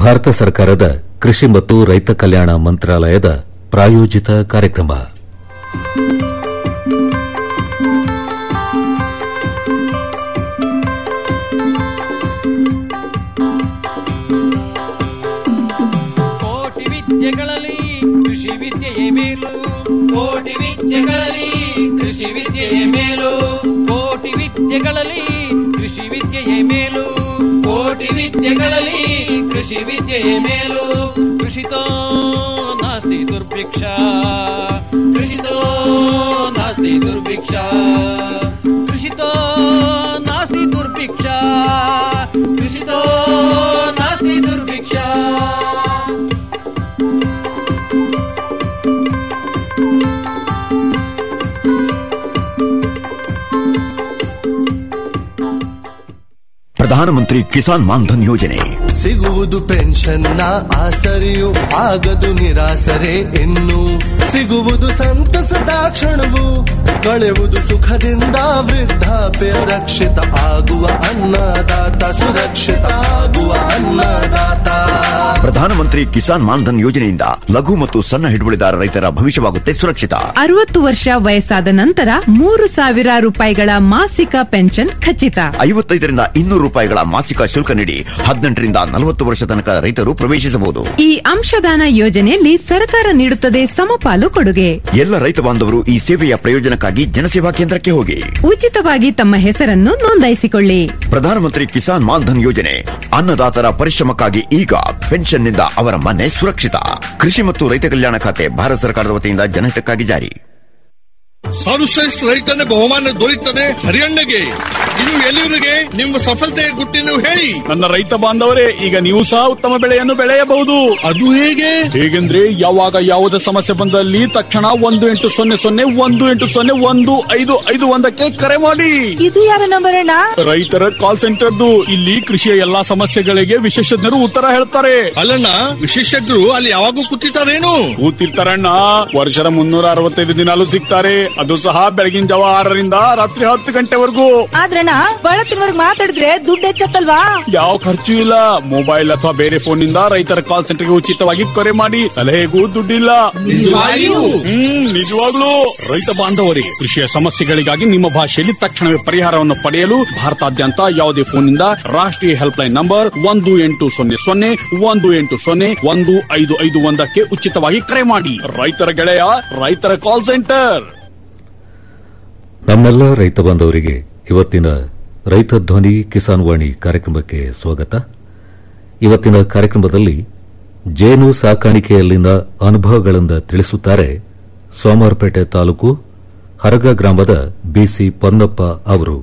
ಭಾರತ ಸರ್ಕಾರದ ಕೃಷಿ ಮತ್ತು ರೈತ ಕಲ್ಯಾಣ ಮಂತ್ರಾಲಯದ ಪ್ರಾಯೋಜಿತ ಕಾರ್ಯಕ್ರಮ ಕೋಟಿ ವಿದ್ಯೆಗಳಲ್ಲಿ ಕೃಷಿ ವಿದ್ಯೆಯೇ ಮೇಲು ಕೋಟಿ ವಿದ್ಯೆಗಳಲ್ಲಿ ಕೃಷಿ ವಿದ್ಯೆಯೇ ಮೇಲು ಕೋಟಿ ವಿದ್ಯೆಗಳಲ್ಲಿ ಕೃಷಿ ವಿದ್ಯೆಯೇ ಮೇಲು ಕೋಟಿ ವಿದ್ಯೆಗಳಲ್ಲಿ ಕೃಷಿ ವಿದ್ಯೆಯೇ ಮೇಲು ಕೃಷಿತೋ ನಾಸ್ತಿ ದುರ್ಭಿಕ್ಷ ಕೃಷಿತೋ ನಾಸ್ತಿ ದುರ್ಭಿಕ್ಷ ಕೃಷಿತೋ ನಾಸ್ತಿ ದುರ್ಭಿಕ್ಷ ಕೃಷಿತೋ ನಾಸ್ತಿ ದುರ್ಭಿಕ್ಷ ಪ್ರಧಾನಮಂತ್ರಿ ಕಿಸಾನ್ ಮಾನ್ಧನ್ ಯೋಜನೆ ಸಿಗುವುದು ಪೆನ್ಷನ್ನ ಆಸರೆಯು ಆಗದು ನಿರಾಸರೆ ಇನ್ನು ಸಿಗುವುದು ಸಂತಸದ ಕ್ಷಣವು ಕಳೆಯುವುದು ಸುಖದಿಂದ ವೃದ್ಧಾಪ್ಯ ರಕ್ಷಿತ ಆಗುವ ಅನ್ನದಾತ ಸುರಕ್ಷಿತ ಆಗುವ ಅನ್ನದಾತ ಪ್ರಧಾನಮಂತ್ರಿ ಕಿಸಾನ್ ಮಾನ್ಧನ್ ಯೋಜನೆಯಿಂದ ಲಘು ಮತ್ತು ಸಣ್ಣ ಹಿಡುವಳಿದಾರ ರೈತರ ಭವಿಷ್ಯವಾಗುತ್ತೆ ಸುರಕ್ಷಿತ ಅರವತ್ತು ವರ್ಷ ವಯಸ್ಸಾದ ನಂತರ ಮೂರು ಸಾವಿರ ರೂಪಾಯಿಗಳ ಮಾಸಿಕ ಪೆನ್ಷನ್ ಖಚಿತ ಐವತ್ತೈದರಿಂದ ಇನ್ನೂರು ರೂಪಾಯಿಗಳ ಮಾಸಿಕ ಶುಲ್ಕ ನೀಡಿ ಹದಿನೆಂಟರಿಂದ ನಲವತ್ತು ವರ್ಷ ತನಕ ರೈತರು ಪ್ರವೇಶಿಸಬಹುದು ಈ ಅಂಶದಾನ ಯೋಜನೆಯಲ್ಲಿ ಸರ್ಕಾರ ನೀಡುತ್ತದೆ ಸಮಪಾಲು ಕೊಡುಗೆ ಎಲ್ಲ ರೈತ ಬಾಂಧವರು ಈ ಸೇವೆಯ ಪ್ರಯೋಜನಕ್ಕಾಗಿ ಜನಸೇವಾ ಕೇಂದ್ರಕ್ಕೆ ಹೋಗಿ ಉಚಿತವಾಗಿ ತಮ್ಮ ಹೆಸರನ್ನು ನೋಂದಾಯಿಸಿಕೊಳ್ಳಿ ಪ್ರಧಾನಮಂತ್ರಿ ಕಿಸಾನ್ ಮಾನ್ಧನ್ ಯೋಜನೆ ಅನ್ನದಾತರ ಪರಿಶ್ರಮಕ್ಕಾಗಿ ಈಗ ಪೆನ್ಷನ್ನಿಂದ ಅವರ ಮನೆ ಸುರಕ್ಷಿತ ಕೃಷಿ ಮತ್ತು ರೈತ ಕಲ್ಯಾಣ ಖಾತೆ ಭಾರತ ಸರ್ಕಾರದ ವತಿಯಿಂದ ಜನಹಿತಕ್ಕಾಗಿ ಜಾರಿ ಸರ್ವಶ್ರೇಷ್ಠ ರೈತನ ಬಹುಮಾನ ದೊರೆಯುತ್ತದೆ ಹರಿಯಣ್ಣಗೆ ಇದು ಎಲ್ಲಿವರೆಗೆ ನಿಮ್ಮ ಸಫಲತೆಯ ಗುಟ್ಟಿನ ಹೇಳಿ ನನ್ನ ರೈತ ಬಾಂಧವರೇ ಈಗ ನೀವು ಸಹ ಉತ್ತಮ ಬೆಳೆಯನ್ನು ಬೆಳೆಯಬಹುದು ಅದು ಹೇಗೆ ಹೇಗೆಂದ್ರೆ ಯಾವಾಗ ಯಾವುದೇ ಸಮಸ್ಯೆ ಬಂದಲ್ಲಿ ತಕ್ಷಣ ಒಂದು ಎಂಟು ಸೊನ್ನೆ ಸೊನ್ನೆ ಒಂದು ಎಂಟು ಸೊನ್ನೆ ಒಂದು ಐದು ಐದು ಒಂದಕ್ಕೆ ಕರೆ ಮಾಡಿ ಇದು ಯಾರ ನಂಬರ್ ಅಣ್ಣ ರೈತರ ಕಾಲ್ ಸೆಂಟರ್ದು ಇಲ್ಲಿ ಕೃಷಿಯ ಎಲ್ಲಾ ಸಮಸ್ಯೆಗಳಿಗೆ ವಿಶೇಷಜ್ಞರು ಉತ್ತರ ಹೇಳ್ತಾರೆ ಅಲ್ಲಣ್ಣ ವಿಶೇಷಜ್ಞರು ಅಲ್ಲಿ ಯಾವಾಗೂ ಕೂತಿರ್ತಾರೇನು ಕೂತಿರ್ತಾರಣ್ಣ ವರ್ಷದ ಮುನ್ನೂರ ಅರವತ್ತೈದು ದಿನಾಲು ಸಿಗ್ತಾರೆ ಅದು ಸಹ ಬೆಳಗಿನ ಜಾವ ಆರರಿಂದ ರಾತ್ರಿ ಹತ್ತು ಗಂಟೆವರೆಗೂ ಆದ್ರಣ್ಣ ಬಹಳ ತಿಂಗಳಿಗೆ ಮಾತಾಡಿದ್ರೆ ದುಡ್ಡು ಹೆಚ್ಚತ್ತಲ್ವಾ ಯಾವ ಖರ್ಚು ಇಲ್ಲ ಮೊಬೈಲ್ ಅಥವಾ ಬೇರೆ ಫೋನ್ ನಿಂದ ರೈತರ ಕಾಲ್ ಸೆಂಟರ್ಗೆ ಉಚಿತವಾಗಿ ಕರೆ ಮಾಡಿ ಸಲಹೆಗೂ ದುಡ್ಡಿಲ್ಲ ನಿಜವಾಗಿಯೂ? ಹ್ಮ್ ನಿಜವಾಗ್ಲೂ ರೈತ ಬಾಂಧವರಿಗೆ ಕೃಷಿಯ ಸಮಸ್ಯೆಗಳಿಗಾಗಿ ನಿಮ್ಮ ಭಾಷೆಯಲ್ಲಿ ತಕ್ಷಣವೇ ಪರಿಹಾರವನ್ನು ಪಡೆಯಲು ಭಾರತಾದ್ಯಂತ ಯಾವುದೇ ಫೋನ್ನಿಂದ ರಾಷ್ಟ್ರೀಯ ಹೆಲ್ಪ್ ಲೈನ್ ನಂಬರ್ ಒಂದು ಎಂಟು ಸೊನ್ನೆ ಸೊನ್ನೆ ಒಂದು ಎಂಟು ಸೊನ್ನೆ ಒಂದು ಐದು ಐದು ಒಂದಕ್ಕೆ ಉಚಿತವಾಗಿ ಕರೆ ಮಾಡಿ ರೈತರ ಗೆಳೆಯ ರೈತರ ಕಾಲ್ ಸೆಂಟರ್ ನಮ್ಮೆಲ್ಲ ರೈತ ಬಾಂಧವರಿಗೆ ಇವತ್ತಿನ ರೈತ ಧ್ವನಿ ಕಿಸಾನ್ ವಾಣಿ ಕಾರ್ಯಕ್ರಮಕ್ಕೆ ಸ್ವಾಗತ ಇವತ್ತಿನ ಕಾರ್ಯಕ್ರಮದಲ್ಲಿ ಜೇನು ಸಾಕಾಣಿಕೆಯಲ್ಲಿನ ಅನುಭವಗಳಿಂದ ತಿಳಿಸುತ್ತಾರೆ ಸೋಮವಾರಪೇಟೆ ತಾಲೂಕು ಹರಗ ಗ್ರಾಮದ ಬಿಸಿ ಪೊನ್ನಪ್ಪ ಅವರು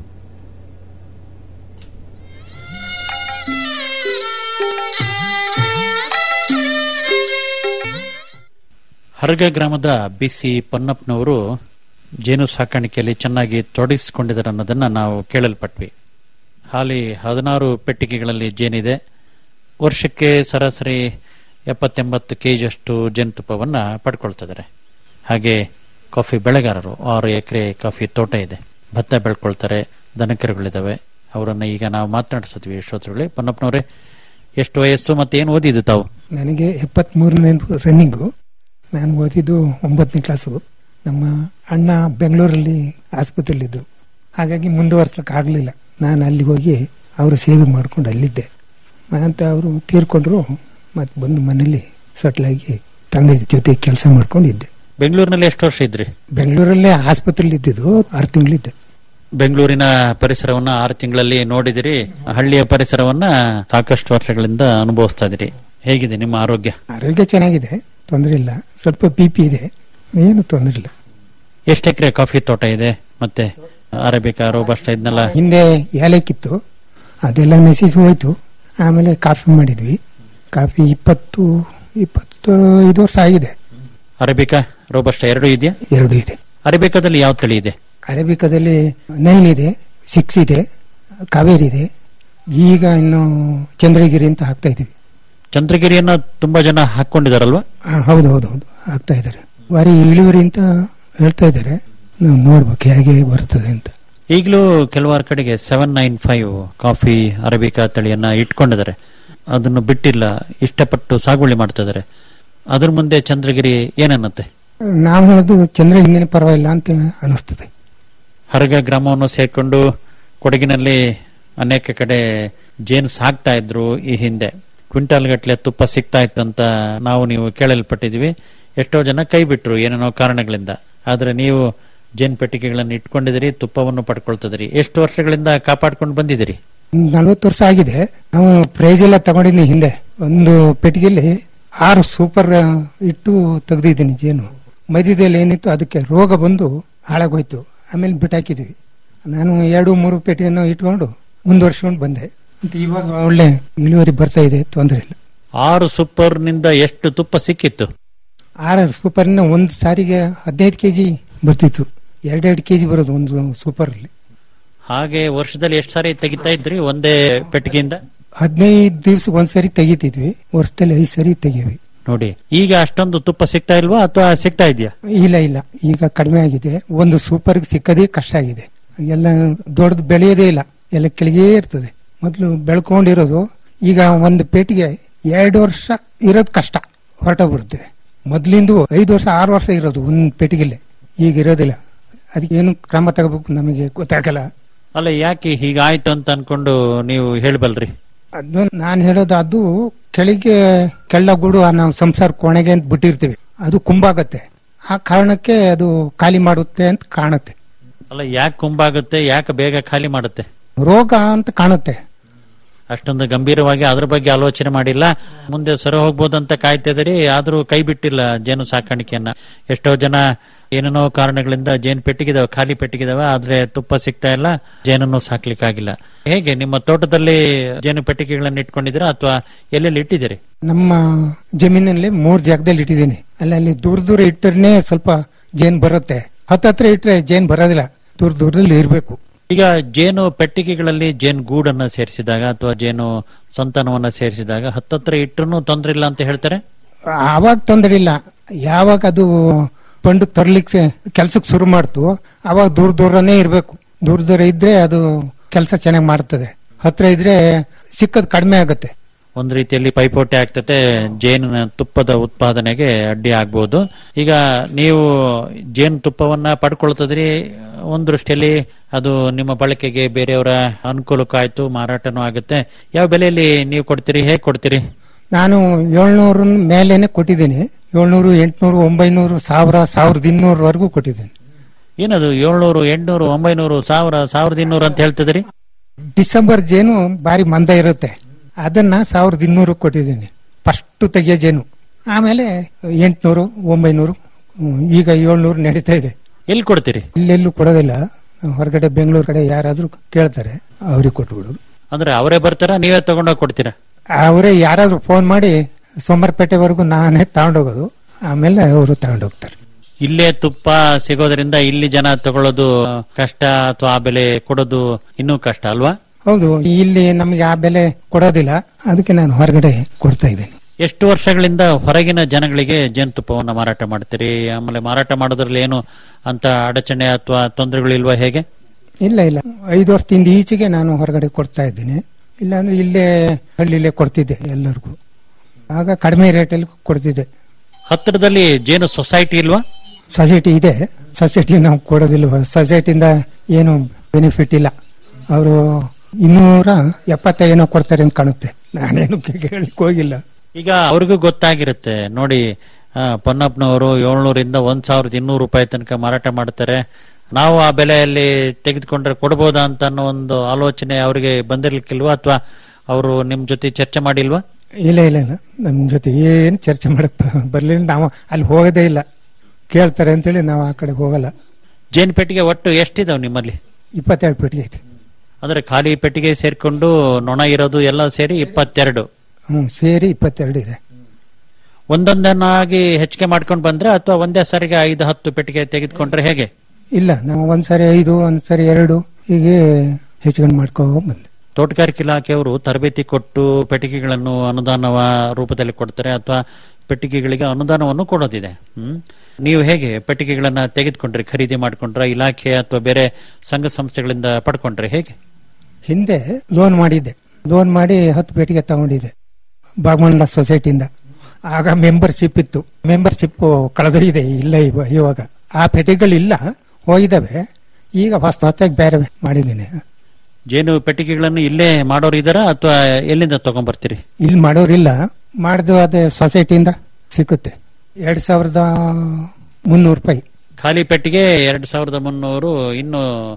ಹರಗ ಗ್ರಾಮದ ಬಿಸಿ ಪೊನ್ನಪ್ಪನವರು ಜೇನು ಸಾಕಾಣಿಕೆಯಲ್ಲಿ ಚೆನ್ನಾಗಿ ತೊಡಗಿಸಿಕೊಂಡಿದ್ದಾರೆ ಅನ್ನೋದನ್ನ ನಾವು ಕೇಳಲ್ಪಟ್ವಿ ಹಾಲಿ ಹದಿನಾರು ಪೆಟ್ಟಿಗೆಗಳಲ್ಲಿ ಜೇನಿದೆ ವರ್ಷಕ್ಕೆ ಸರಾಸರಿ ಎಪ್ಪತ್ತೆಂಬತ್ತು ಕೆಜಿಯಷ್ಟು ಜೇನುತುಪ್ಪವನ್ನ ಪಡ್ಕೊಳ್ತಿದ್ದಾರೆ ಹಾಗೆ ಕಾಫಿ ಬೆಳೆಗಾರರು ಆರು ಎಕರೆ ಕಾಫಿ ತೋಟ ಇದೆ ಭತ್ತ ಬೆಳ್ಕೊಳ್ತಾರೆ ದನಕರುಗಳಿದಾವೆ ಅವರನ್ನ ಈಗ ನಾವು ಮಾತನಾಡಿಸಿದ್ವಿ ಶ್ರೋತೃಗಳೇ ಪೊನ್ನಪ್ಪನವರೇ ಎಷ್ಟು ವಯಸ್ಸು ಮತ್ತೆ ಏನು ಓದಿದ್ದು ತಾವು ನನಗೆ ಎಪ್ಪತ್ಮೂರನೇ ರನ್ನಿಂಗು ನಾನು ಓದಿದ್ದು ಒಂಬತ್ತನೇ ಕ್ಲಾಸು ನಮ್ಮ ಅಣ್ಣ ಬೆಂಗಳೂರಲ್ಲಿ ಆಸ್ಪತ್ರೆಯಲ್ಲಿದ್ದರು ಹಾಗಾಗಿ ಮುಂದುವರ್ಸಕ್ಕೆ ಆಗಲಿಲ್ಲ ನಾನು ಅಲ್ಲಿ ಹೋಗಿ ಅವರು ಸೇವೆ ಮಾಡ್ಕೊಂಡು ಅಲ್ಲಿದ್ದೆ ಮತ್ತು ಅವರು ತೀರ್ಕೊಂಡ್ರು ಮತ್ತೆ ಬಂದು ಮನೇಲಿ ಸಟ್ಲಾಗಿ ತಂದೆ ಜೊತೆ ಕೆಲಸ ಮಾಡ್ಕೊಂಡಿದ್ದೆ ಬೆಂಗಳೂರಿನಲ್ಲಿ ಎಷ್ಟು ವರ್ಷ ಇದ್ರಿ ಬೆಂಗಳೂರಲ್ಲೇ ಆಸ್ಪತ್ರೆಯಲ್ಲಿ ಇದ್ದಿದ್ದು ಆರು ತಿಂಗಳಿದ್ದೆ ಬೆಂಗಳೂರಿನ ಪರಿಸರವನ್ನ ಆರು ತಿಂಗಳಲ್ಲಿ ನೋಡಿದಿರಿ ಹಳ್ಳಿಯ ಪರಿಸರವನ್ನ ಸಾಕಷ್ಟು ವರ್ಷಗಳಿಂದ ಅನುಭವಿಸ್ತಾ ಇದ್ದೀರಿ ಹೇಗಿದೆ ನಿಮ್ಮ ಆರೋಗ್ಯ ಆರೋಗ್ಯ ಚೆನ್ನಾಗಿದೆ ತೊಂದರೆ ಇಲ್ಲ ಸ್ವಲ್ಪ ಬಿ ಪಿ ಇದೆ ಏನು ತೊಂದರೆ ಇಲ್ಲ ಎಷ್ಟು ಎಕರೆ ಕಾಫಿ ತೋಟ ಇದೆ ಮತ್ತೆ ಅರೇಬಿಕಾ ರೋಬಸ್ಟ ಇದನ್ನೆಲ್ಲ ಹಿಂದೆ ಏಲಕ್ಕಿತ್ತು ಅದೆಲ್ಲ ನಶಿಸಿ ಹೋಯ್ತು ಆಮೇಲೆ ಕಾಫಿ ಮಾಡಿದ್ವಿ ಕಾಫಿ ಇಪ್ಪತ್ತು ಇಪ್ಪತ್ತು ಐದು ವರ್ಷ ಆಗಿದೆ ಅರೇಬಿಕಾ ರೋಬಸ್ಟ ಎರಡು ಇದೆಯಾ ಎರಡು ಇದೆ ಅರೇಬಿಕಾದಲ್ಲಿ ಯಾವ ತಳಿ ಇದೆ ಅರೇಬಿಕಾದಲ್ಲಿ ನೈನ್ ಇದೆ ಸಿಕ್ಸ್ ಇದೆ ಕಾವೇರಿ ಇದೆ ಈಗ ಇನ್ನು ಚಂದ್ರಗಿರಿ ಅಂತ ಹಾಕ್ತಾ ಇದೀವಿ ಚಂದ್ರಗಿರಿಯನ್ನ ತುಂಬಾ ಜನ ಹಾಕೊಂಡಿದಾರಲ್ವಾ ಆ, ಹೌದು ಹೌದು ಹೌದು ಹಾಕ್ತಾ ಇದ್ದಾರೆ ಬಾರಿ ಇಳುವರಿ ಅಂತ ಹೇಳ್ತಾ ಇದ್ದಾರೆ ನಾವು ನೋಡ್ಬೇಕು ಹೇಗೆ ಬರ್ತದೆ ಅಂತ ಈಗಲೂ ಕೆಲವಾರು ಕಡೆಗೆ seven nine five coffee arabica ತಳಿಯನ್ನ ಇಟ್ಕೊಂಡಿದ್ದಾರೆ ಅದನ್ನು ಬಿಟ್ಟಿಲ್ಲ ಇಷ್ಟಪಟ್ಟು ಸಾಗುವಳಿ ಮಾಡ್ತಾ ಇದಾರೆ ಅದ್ರ ಮುಂದೆ ಚಂದ್ರಗಿರಿ ಏನನ್ನತ್ತೆ ನಾವು ಹೇಳೋದು ಚಂದ್ರ ಹಿಂದಿನ ಪರವಾಗಿಲ್ಲ ಅಂತ ಅನಿಸ್ತದೆ ಹರಗ ಗ್ರಾಮವನ್ನು ಸೇರ್ಕೊಂಡು ಕೊಡಗಿನಲ್ಲಿ ಅನೇಕ ಕಡೆ ಜೇನು ಸಾಕ್ತಾ ಇದ್ರು ಈ ಹಿಂದೆ ಕ್ವಿಂಟಾಲ್ ಗಟ್ಟಲೆ ತುಪ್ಪ ಸಿಗ್ತಾ ಇತ್ತಂತ ನಾವು ನೀವು ಕೇಳಲ್ಪಟ್ಟಿದ್ವಿ ಎಷ್ಟೋ ಜನ ಕೈ ಬಿಟ್ರು ಏನೇನೋ ಕಾರಣಗಳಿಂದ ಆದ್ರೆ ನೀವು ಜೇನು ಪೆಟ್ಟಿಗೆಗಳನ್ನು ಇಟ್ಕೊಂಡಿದಿರಿ ತುಪ್ಪವನ್ನು ಪಡ್ಕೊಳ್ತಿದ್ರಿ ಎಷ್ಟು ವರ್ಷಗಳಿಂದ ಕಾಪಾಡ್ಕೊಂಡು ಬಂದಿದ್ದೀರಿ ನಲ್ವತ್ತು ವರ್ಷ ಆಗಿದೆ ನಾವು ಪ್ರೈಸ್ ಎಲ್ಲ ತಗೊಂಡಿದ್ದೀನಿ ಹಿಂದೆ ಒಂದು ಪೆಟ್ಟಿಗೆಯಲ್ಲಿ ಆರು ಸೂಪರ್ ಆ, ಇಟ್ಟು ತೆಗ್ದಿದ್ದೀನಿ ಜೇನು ಮಧ್ಯದಲ್ಲಿ ಏನಿತ್ತು ಅದಕ್ಕೆ ರೋಗ ಬಂದು ಹಾಳಾಗೋಯ್ತು ಆಮೇಲೆ ಬಿಟ್ಟಾಕಿದ್ವಿ ನಾನು ಎರಡು ಮೂರು ಪೆಟ್ಟಿಗೆನ ಇಟ್ಕೊಂಡು ಮುಂದುವರ್ಸ್ಕೊಂಡು ಬಂದೆ ಮತ್ತೆ ಇವಾಗ ಒಳ್ಳೆ ಇಳುವರಿ ಬರ್ತಾ ಇದೆ ತೊಂದರೆ ಇಲ್ಲ ಆರು ಸೂಪರ್ ನಿಂದ ಎಷ್ಟು ತುಪ್ಪ ಸಿಕ್ಕಿತ್ತು ಆರು ಸೂಪರ್ನ ಒಂದು ಸಾರಿಗೆ ಹದಿನೈದು ಕೆಜಿ ಬರ್ತಿತ್ತು ಎರಡೆರಡು ಕೆಜಿ ಬರೋದು ಒಂದು ಸೂಪರ್ ಅಲ್ಲಿ ಹಾಗೆ ವರ್ಷದಲ್ಲಿ ಎಷ್ಟು ಸಾರಿ ತೆಗಿತಾ ಇದ್ರಿ ಒಂದೇ ಪೆಟ್ಟಿಗೆಯಿಂದ ಹದಿನೈದು ದಿವ್ಸಕ್ಕೆ ಒಂದ್ಸರಿ ತೆಗಿತಿದ್ವಿ ವರ್ಷದಲ್ಲಿ ಐದು ಸರಿ ತೆಗೀವಿ ನೋಡಿ ಈಗ ಅಷ್ಟೊಂದು ತುಪ್ಪ ಸಿಗ್ತಾ ಇಲ್ವಾ ಅಥವಾ ಸಿಗ್ತಾ ಇದೆಯಾ ಇಲ್ಲ ಇಲ್ಲ ಈಗ ಕಡಿಮೆ ಆಗಿದೆ ಒಂದು ಸೂಪರ್ ಸಿಕ್ಕದೇ ಕಷ್ಟ ಆಗಿದೆ ಎಲ್ಲ ದೊಡ್ಡದು ಬೆಳೆಯೋದೇ ಇಲ್ಲ ಎಲ್ಲ ಕೆಳಗೆ ಇರ್ತದೆ ಮೊದಲು ಬೆಳ್ಕೊಂಡಿರೋದು ಈಗ ಒಂದು ಪೇಟಿಗೆ ಎರಡು ವರ್ಷ ಇರೋದು ಕಷ್ಟ ಹೊರಟೋಗ್ಬಿಡುತ್ತೆ ಮೊದ್ಲಿಂದು ಐದು ವರ್ಷ ಆರು ವರ್ಷ ಇರೋದು ಒಂದು ಪೆಟ್ಟಿಗೆಲೆ ಈಗ ಇರೋದಿಲ್ಲ ಅದಕ್ಕೆ ಏನು ಕ್ರಮ ತಗೋಬೇಕು ನಮಗೆ ಗೊತ್ತಾಗಲ್ಲ ಅಲ್ಲ ಯಾಕೆ ಹೀಗಾಯ್ತು ಅಂತ ಅನ್ಕೊಂಡು ನೀವು ಹೇಳ್ಬಲ್ರಿ ಅದು ನಾನು ಹೇಳೋದು ಅದು ಕೆಳಗೆ ಕೆಳ್ಳಗೂಡು ಆ ನಾವು ಸಂಸಾರ ಕೊನೆಗೆ ಅಂತ ಬಿಟ್ಟಿರ್ತೀವಿ ಅದು ಕುಂಬಾಗತ್ತೆ ಆ ಕಾರಣಕ್ಕೆ ಅದು ಖಾಲಿ ಮಾಡುತ್ತೆ ಅಂತ ಕಾಣುತ್ತೆ ಅಲ್ಲ ಯಾಕೆ ಕುಂಬಾಗುತ್ತೆ ಯಾಕೆ ಬೇಗ ಖಾಲಿ ಮಾಡುತ್ತೆ ರೋಗ ಅಂತ ಕಾಣುತ್ತೆ ಅಷ್ಟೊಂದು ಗಂಭೀರವಾಗಿ ಅದ್ರ ಬಗ್ಗೆ ಆಲೋಚನೆ ಮಾಡಿಲ್ಲ ಮುಂದೆ ಸರ ಹೋಗ್ಬೋದಂತ ಕಾಯ್ತಿದ್ರಿ ಆದ್ರೂ ಕೈ ಬಿಟ್ಟಿಲ್ಲ ಜೇನು ಸಾಕಾಣಿಕೆಯನ್ನ ಎಷ್ಟೋ ಜನ ಏನೇನೋ ಕಾರಣಗಳಿಂದ ಜೇನು ಪೆಟ್ಟಿಗಿದಾವೆ ಖಾಲಿ ಪೆಟ್ಟಿಗಿದಾವೆ ಆದ್ರೆ ತುಪ್ಪ ಸಿಗ್ತಾ ಇಲ್ಲ ಜೇನನ್ನು ಸಾಕ್ಲಿಕ್ಕಾಗಿಲ್ಲ ಹೇಗೆ ನಿಮ್ಮ ತೋಟದಲ್ಲಿ ಜೇನು ಪೆಟ್ಟಿಗೆಗಳನ್ನ ಇಟ್ಕೊಂಡಿದ್ದೀರಾ ಅಥವಾ ಎಲ್ಲೆಲ್ಲಿ ಇಟ್ಟಿದ್ದೀರಿ ನಮ್ಮ ಜಮೀನಲ್ಲಿ ಮೂರ್ ಜಾಗದಲ್ಲಿ ಇಟ್ಟಿದ್ದೀನಿ ಅಲ್ಲ ಅಲ್ಲಿ ದೂರ ದೂರ ಇಟ್ಟರೆ ಸ್ವಲ್ಪ ಜೇನ್ ಬರುತ್ತೆ ಹತ್ತತ್ರ ಇಟ್ರೆ ಜೇನ್ ಬರೋದಿಲ್ಲ ದೂರ ದೂರದಲ್ಲಿ ಇರಬೇಕು ಈಗ ಜೇನು ಪೆಟ್ಟಿಗೆಗಳಲ್ಲಿ ಜೇನು ಗೂಡನ್ನ ಸೇರಿಸಿದಾಗ ಅಥವಾ ಜೇನು ಸಂತಾನವನ್ನ ಸೇರಿಸಿದಾಗ ಹತ್ತತ್ರ ಇಟ್ಟರು ತೊಂದ್ರೆ ಇಲ್ಲ ಅಂತ ಹೇಳ್ತಾರೆ ಆವಾಗ ತೊಂದರೆ ಇಲ್ಲ ಯಾವಾಗ ಅದು ಬಂಡು ತರ್ಲಿಕ್ಕೆ ಕೆಲ್ಸಕ್ಕೆ ಶುರು ಮಾಡ್ತು ಅವಾಗ ದೂರ ದೂರನೇ ಇರಬೇಕು ದೂರ ದೂರ ಇದ್ರೆ ಅದು ಕೆಲಸ ಚೆನ್ನಾಗಿ ಮಾಡ್ತದೆ ಹತ್ರ ಇದ್ರೆ ಸಿಕ್ಕದ್ ಕಡಿಮೆ ಆಗುತ್ತೆ ಒಂದ್ ರೀತಿಯಲ್ಲಿ ಪೈಪೋಟಿ ಆಗ್ತತೆ ಜೇನಿನ ತುಪ್ಪದ ಉತ್ಪಾದನೆಗೆ ಅಡ್ಡಿ ಆಗ್ಬಹುದು ಈಗ ನೀವು ಜೇನು ತುಪ್ಪವನ್ನ ಪಡ್ಕೊಳ್ತದ್ರಿ ಒಂದ್ ದೃಷ್ಟಿಯಲ್ಲಿ ಅದು ನಿಮ್ಮ ಬಳಕೆಗೆ ಬೇರೆಯವರ ಅನುಕೂಲಕ್ಕಾಯ್ತು ಮಾರಾಟನೂ ಆಗುತ್ತೆ ಯಾವ ಬೆಲೆಯಲ್ಲಿ ನೀವು ಕೊಡ್ತೀರಿ ಹೇಗೆ ಕೊಡ್ತೀರಿ ನಾನು ಏಳ್ನೂರ ಮೇಲೇನೆ ಕೊಟ್ಟಿದ್ದೀನಿ ಏಳ್ನೂರು ಎಂಟ್ನೂರು ಒಂಬೈನೂರು ಸಾವಿರ ಸಾವಿರದ ಇನ್ನೂರವರೆಗೂ ಕೊಟ್ಟಿದ್ದೀನಿ ಏನದು ಏಳ್ನೂರು ಎಂಟ್ನೂರು ಒಂಬೈನೂರು ಸಾವಿರ ಸಾವಿರದ ಇನ್ನೂರು ಅಂತ ಹೇಳ್ತಿದ್ರಿ ಡಿಸೆಂಬರ್ ಜೇನು ಬಾರಿ ಮಂದ ಇರುತ್ತೆ ಅದನ್ನ ಸಾವಿರದ ಇನ್ನೂರು ಕೊಟ್ಟಿದ್ದೀನಿ ಫಸ್ಟ್ ತೆಗಿಯೋ ಜೇನು ಆಮೇಲೆ ಎಂಟ್ನೂರು ಒಂಬೈನೂರು ಹ್ಮ್, ಈಗ ಏಳ್ನೂರು ನಡೀತಾ ಇದೆ ಎಲ್ಲಿ ಕೊಡ್ತೀರಿ ಇಲ್ಲೆಲ್ಲೂ ಕೊಡೋದಿಲ್ಲ ಹೊರಗಡೆ ಬೆಂಗಳೂರು ಕಡೆ ಯಾರಾದ್ರೂ ಕೇಳ್ತಾರೆ ಅವ್ರಿಗೆ ಕೊಟ್ಬಿಡೋದು ಅಂದ್ರೆ ಅವರೇ ಬರ್ತಾರ ನೀವೇ ತಗೊಂಡೋಗಿ ಕೊಡ್ತೀರಾ ಅವರೇ ಯಾರಾದ್ರೂ ಫೋನ್ ಮಾಡಿ ಸೋಮವಾರಪೇಟೆವರೆಗೂ ನಾನೇ ತಗೊಂಡೋಗೋದು ಆಮೇಲೆ ಅವರು ತಗೊಂಡೋಗ್ತಾರೆ ಇಲ್ಲೇ ತುಪ್ಪ ಸಿಗೋದ್ರಿಂದ ಇಲ್ಲಿ ಜನ ತಗೊಳ್ಳೋದು ಕಷ್ಟ ಅಥವಾ ಆ ಬೆಲೆ ಕೊಡೋದು ಇನ್ನೂ ಕಷ್ಟ ಅಲ್ವಾ ಹೌದು ಇಲ್ಲಿ ನಮಗೆ ಆ ಬೆಲೆ ಕೊಡೋದಿಲ್ಲ ಅದಕ್ಕೆ ನಾನು ಹೊರಗಡೆ ಕೊಡ್ತಾ ಇದ್ದೀನಿ ಎಷ್ಟು ವರ್ಷಗಳಿಂದ ಹೊರಗಿನ ಜನಗಳಿಗೆ ಜೇನುತುಪ್ಪವನ್ನ ಮಾರಾಟ ಮಾಡ್ತೀರಿ ಆಮೇಲೆ ಮಾರಾಟ ಮಾಡೋದ್ರಲ್ಲಿ ಏನು ಅಂತ ಅಡಚಣೆ ಅಥವಾ ತೊಂದರೆಗಳು ಇಲ್ವಾ ಹೇಗೆ ಇಲ್ಲ ಇಲ್ಲ ಐದು ವರ್ಷದಿಂದ ಈಚೆಗೆ ನಾನು ಹೊರಗಡೆ ಕೊಡ್ತಾ ಇದ್ದೀನಿ ಇಲ್ಲಾಂದ್ರೆ ಇಲ್ಲೇ ಹಳ್ಳಿಲೇ ಕೊಡ್ತಿದ್ದೆ ಎಲ್ಲರಿಗೂ ಆಗ ಕಡಿಮೆ ರೇಟಲ್ಲಿ ಕೊಡ್ತಿದ್ದೆ ಹತ್ತಿರದಲ್ಲಿ ಜೇನು ಸೊಸೈಟಿ ಇಲ್ವಾ ಸೊಸೈಟಿ ಇದೆ ಸೊಸೈಟಿ ನಾವು ಕೊಡೋದಿಲ್ಲ ಸೊಸೈಟಿಯಿಂದ ಏನು ಬೆನಿಫಿಟ್ ಇಲ್ಲ ಅವರು ಇನ್ನೂರ ಎಪ್ಪತ್ತ ಏನೋ ಕೊಡ್ತಾರೆ ಅಂತ ಕಾಣುತ್ತೆ ನಾನೇನು ಕೇಳಲಿಕ್ಕೆ ಹೋಗಿಲ್ಲ ಈಗ ಅವ್ರಿಗೂ ಗೊತ್ತಾಗಿರುತ್ತೆ ನೋಡಿ ಆ, ಪೊನ್ನಪ್ಪನವರು ಏಳ್ನೂರಿಂದ ಒಂದ್ ಸಾವಿರದ ಇನ್ನೂರು ರೂಪಾಯಿ ತನಕ ಮಾರಾಟ ಮಾಡ್ತಾರೆ ನಾವು ಆ ಬೆಲೆಯಲ್ಲಿ ತೆಗೆದುಕೊಂಡ್ರೆ ಕೊಡಬಹುದಾ ಅಂತ ಅನ್ನೋ ಒಂದು ಆಲೋಚನೆ ಅವರಿಗೆ ಬಂದಿರ್ಲಿಕ್ಕಿಲ್ವಾ ಅಥವಾ ಅವರು ನಿಮ್ ಜೊತೆ ಚರ್ಚೆ ಮಾಡಿಲ್ವಾ ಇಲ್ಲ ಇಲ್ಲ ಇಲ್ಲ ನಮ್ಮ ಜೊತೆ ಏನು ಚರ್ಚೆ ಮಾಡಕ್ ಬ- ಬರ್ಲಿಲ್ಲ ನಾವು ಅಲ್ಲಿ ಹೋಗೋದೇ ಇಲ್ಲ ಕೇಳ್ತಾರೆ ಅಂತೇಳಿ ನಾವು ಆ ಕಡೆ ಹೋಗಲ್ಲ ಜೇನು ಪೆಟ್ಟಿಗೆ ಒಟ್ಟು ಎಷ್ಟಿದಾವ್ ನಿಮ್ಮಲ್ಲಿ ಇಪ್ಪತ್ತೆರಡು ಪೆಟ್ಟಿಗೆ ಐತೆ ಅಂದ್ರೆ ಖಾಲಿ ಪೆಟ್ಟಿಗೆ ಸೇರ್ಕೊಂಡು ನೊಣ ಇರೋದು ಎಲ್ಲ ಸೇರಿ ಇಪ್ಪತ್ತೆರಡು ಹ್ಮ್ ಸೇರಿ ಇಪ್ಪತ್ತೆರಡು ಇದೆ ಒಂದೊಂದನ್ನಾಗಿ ಹೆಚ್ಚಿಗೆ ಮಾಡ್ಕೊಂಡು ಬಂದ್ರೆ ಅಥವಾ ಒಂದೇ ಸಾರಿಗೆ ಐದು ಹತ್ತು ಪೆಟ್ಟಿಗೆ ತೆಗೆದುಕೊಂಡ್ರೆ ಹೇಗೆ ಇಲ್ಲ ನಾವು ಒಂದ್ಸರಿ ಐದು ಒಂದ್ಸರಿ ಎರಡು ಹೀಗೆ ಹೆಚ್ಚುಗಂಡು ಮಾಡ್ಕೊ ಬಂದೆ ತೋಟಗಾರಿಕೆ ಇಲಾಖೆಯವರು ತರಬೇತಿ ಕೊಟ್ಟು ಪೆಟ್ಟಿಗೆಗಳನ್ನು ಅನುದಾನವ ರೂಪದಲ್ಲಿ ಕೊಡ್ತಾರೆ ಅಥವಾ ಪೆಟ್ಟಿಗೆಗಳಿಗೆ ಅನುದಾನವನ್ನು ಕೊಡೋದಿದೆ ಹ್ಮ್ ನೀವು ಹೇಗೆ ಪೆಟ್ಟಿಗೆಗಳನ್ನ ತೆಗೆದುಕೊಂಡ್ರೆ ಖರೀದಿ ಮಾಡ್ಕೊಂಡ್ರ ಇಲಾಖೆ ಅಥವಾ ಬೇರೆ ಸಂಘ ಸಂಸ್ಥೆಗಳಿಂದ ಪಡ್ಕೊಂಡ್ರೆ ಹೇಗೆ ಹಿಂದೆ ಲೋನ್ ಮಾಡಿದ್ದೆ ಲೋನ್ ಮಾಡಿ ಹತ್ತು ಪೆಟ್ಟಿಗೆ ತಗೊಂಡಿದ್ದೆ ಬಾಗಮಂಡಲ ಸೊಸೈಟಿಯಿಂದ ಆಗ ಮೆಂಬರ್ಶಿಪ್ ಇತ್ತು ಮೆಂಬರ್ಶಿಪ್ ಕಳೆದೋಗಿದೆ ಇಲ್ಲ ಇವ- ಇವಾಗ ಆ ಪೆಟ್ಟಿಗೆಗಳಿಲ್ಲ ಹೋಗಿದ್ದಾವೆ ಈಗ ಹೊಸ ಹೊತ್ತಾಗಿ ಬೇರೆ ಮಾಡಿದ್ದೀನಿ ಜೇನು ಪೆಟ್ಟಿಗೆಗಳನ್ನು ಇಲ್ಲೇ ಮಾಡೋರು ಇದಾರ ಅಥವಾ ಎಲ್ಲಿಂದ ತಗೊಂಡ್ಬರ್ತೀರಿ ಇಲ್ಲಿ ಮಾಡೋರಿಲ್ಲ ಮಾಡಿದ್ದು ಅದೇ ಸೊಸೈಟಿಯಿಂದ ಸಿಕ್ಕುತ್ತೆ ಎರಡ್ ಸಾವಿರದ ಮುನ್ನೂರು ರೂಪಾಯಿ ಖಾಲಿ ಪೆಟ್ಟಿಗೆ ಎರಡ್ ಸಾವಿರದ ಮುನ್ನೂರು ಇನ್ನು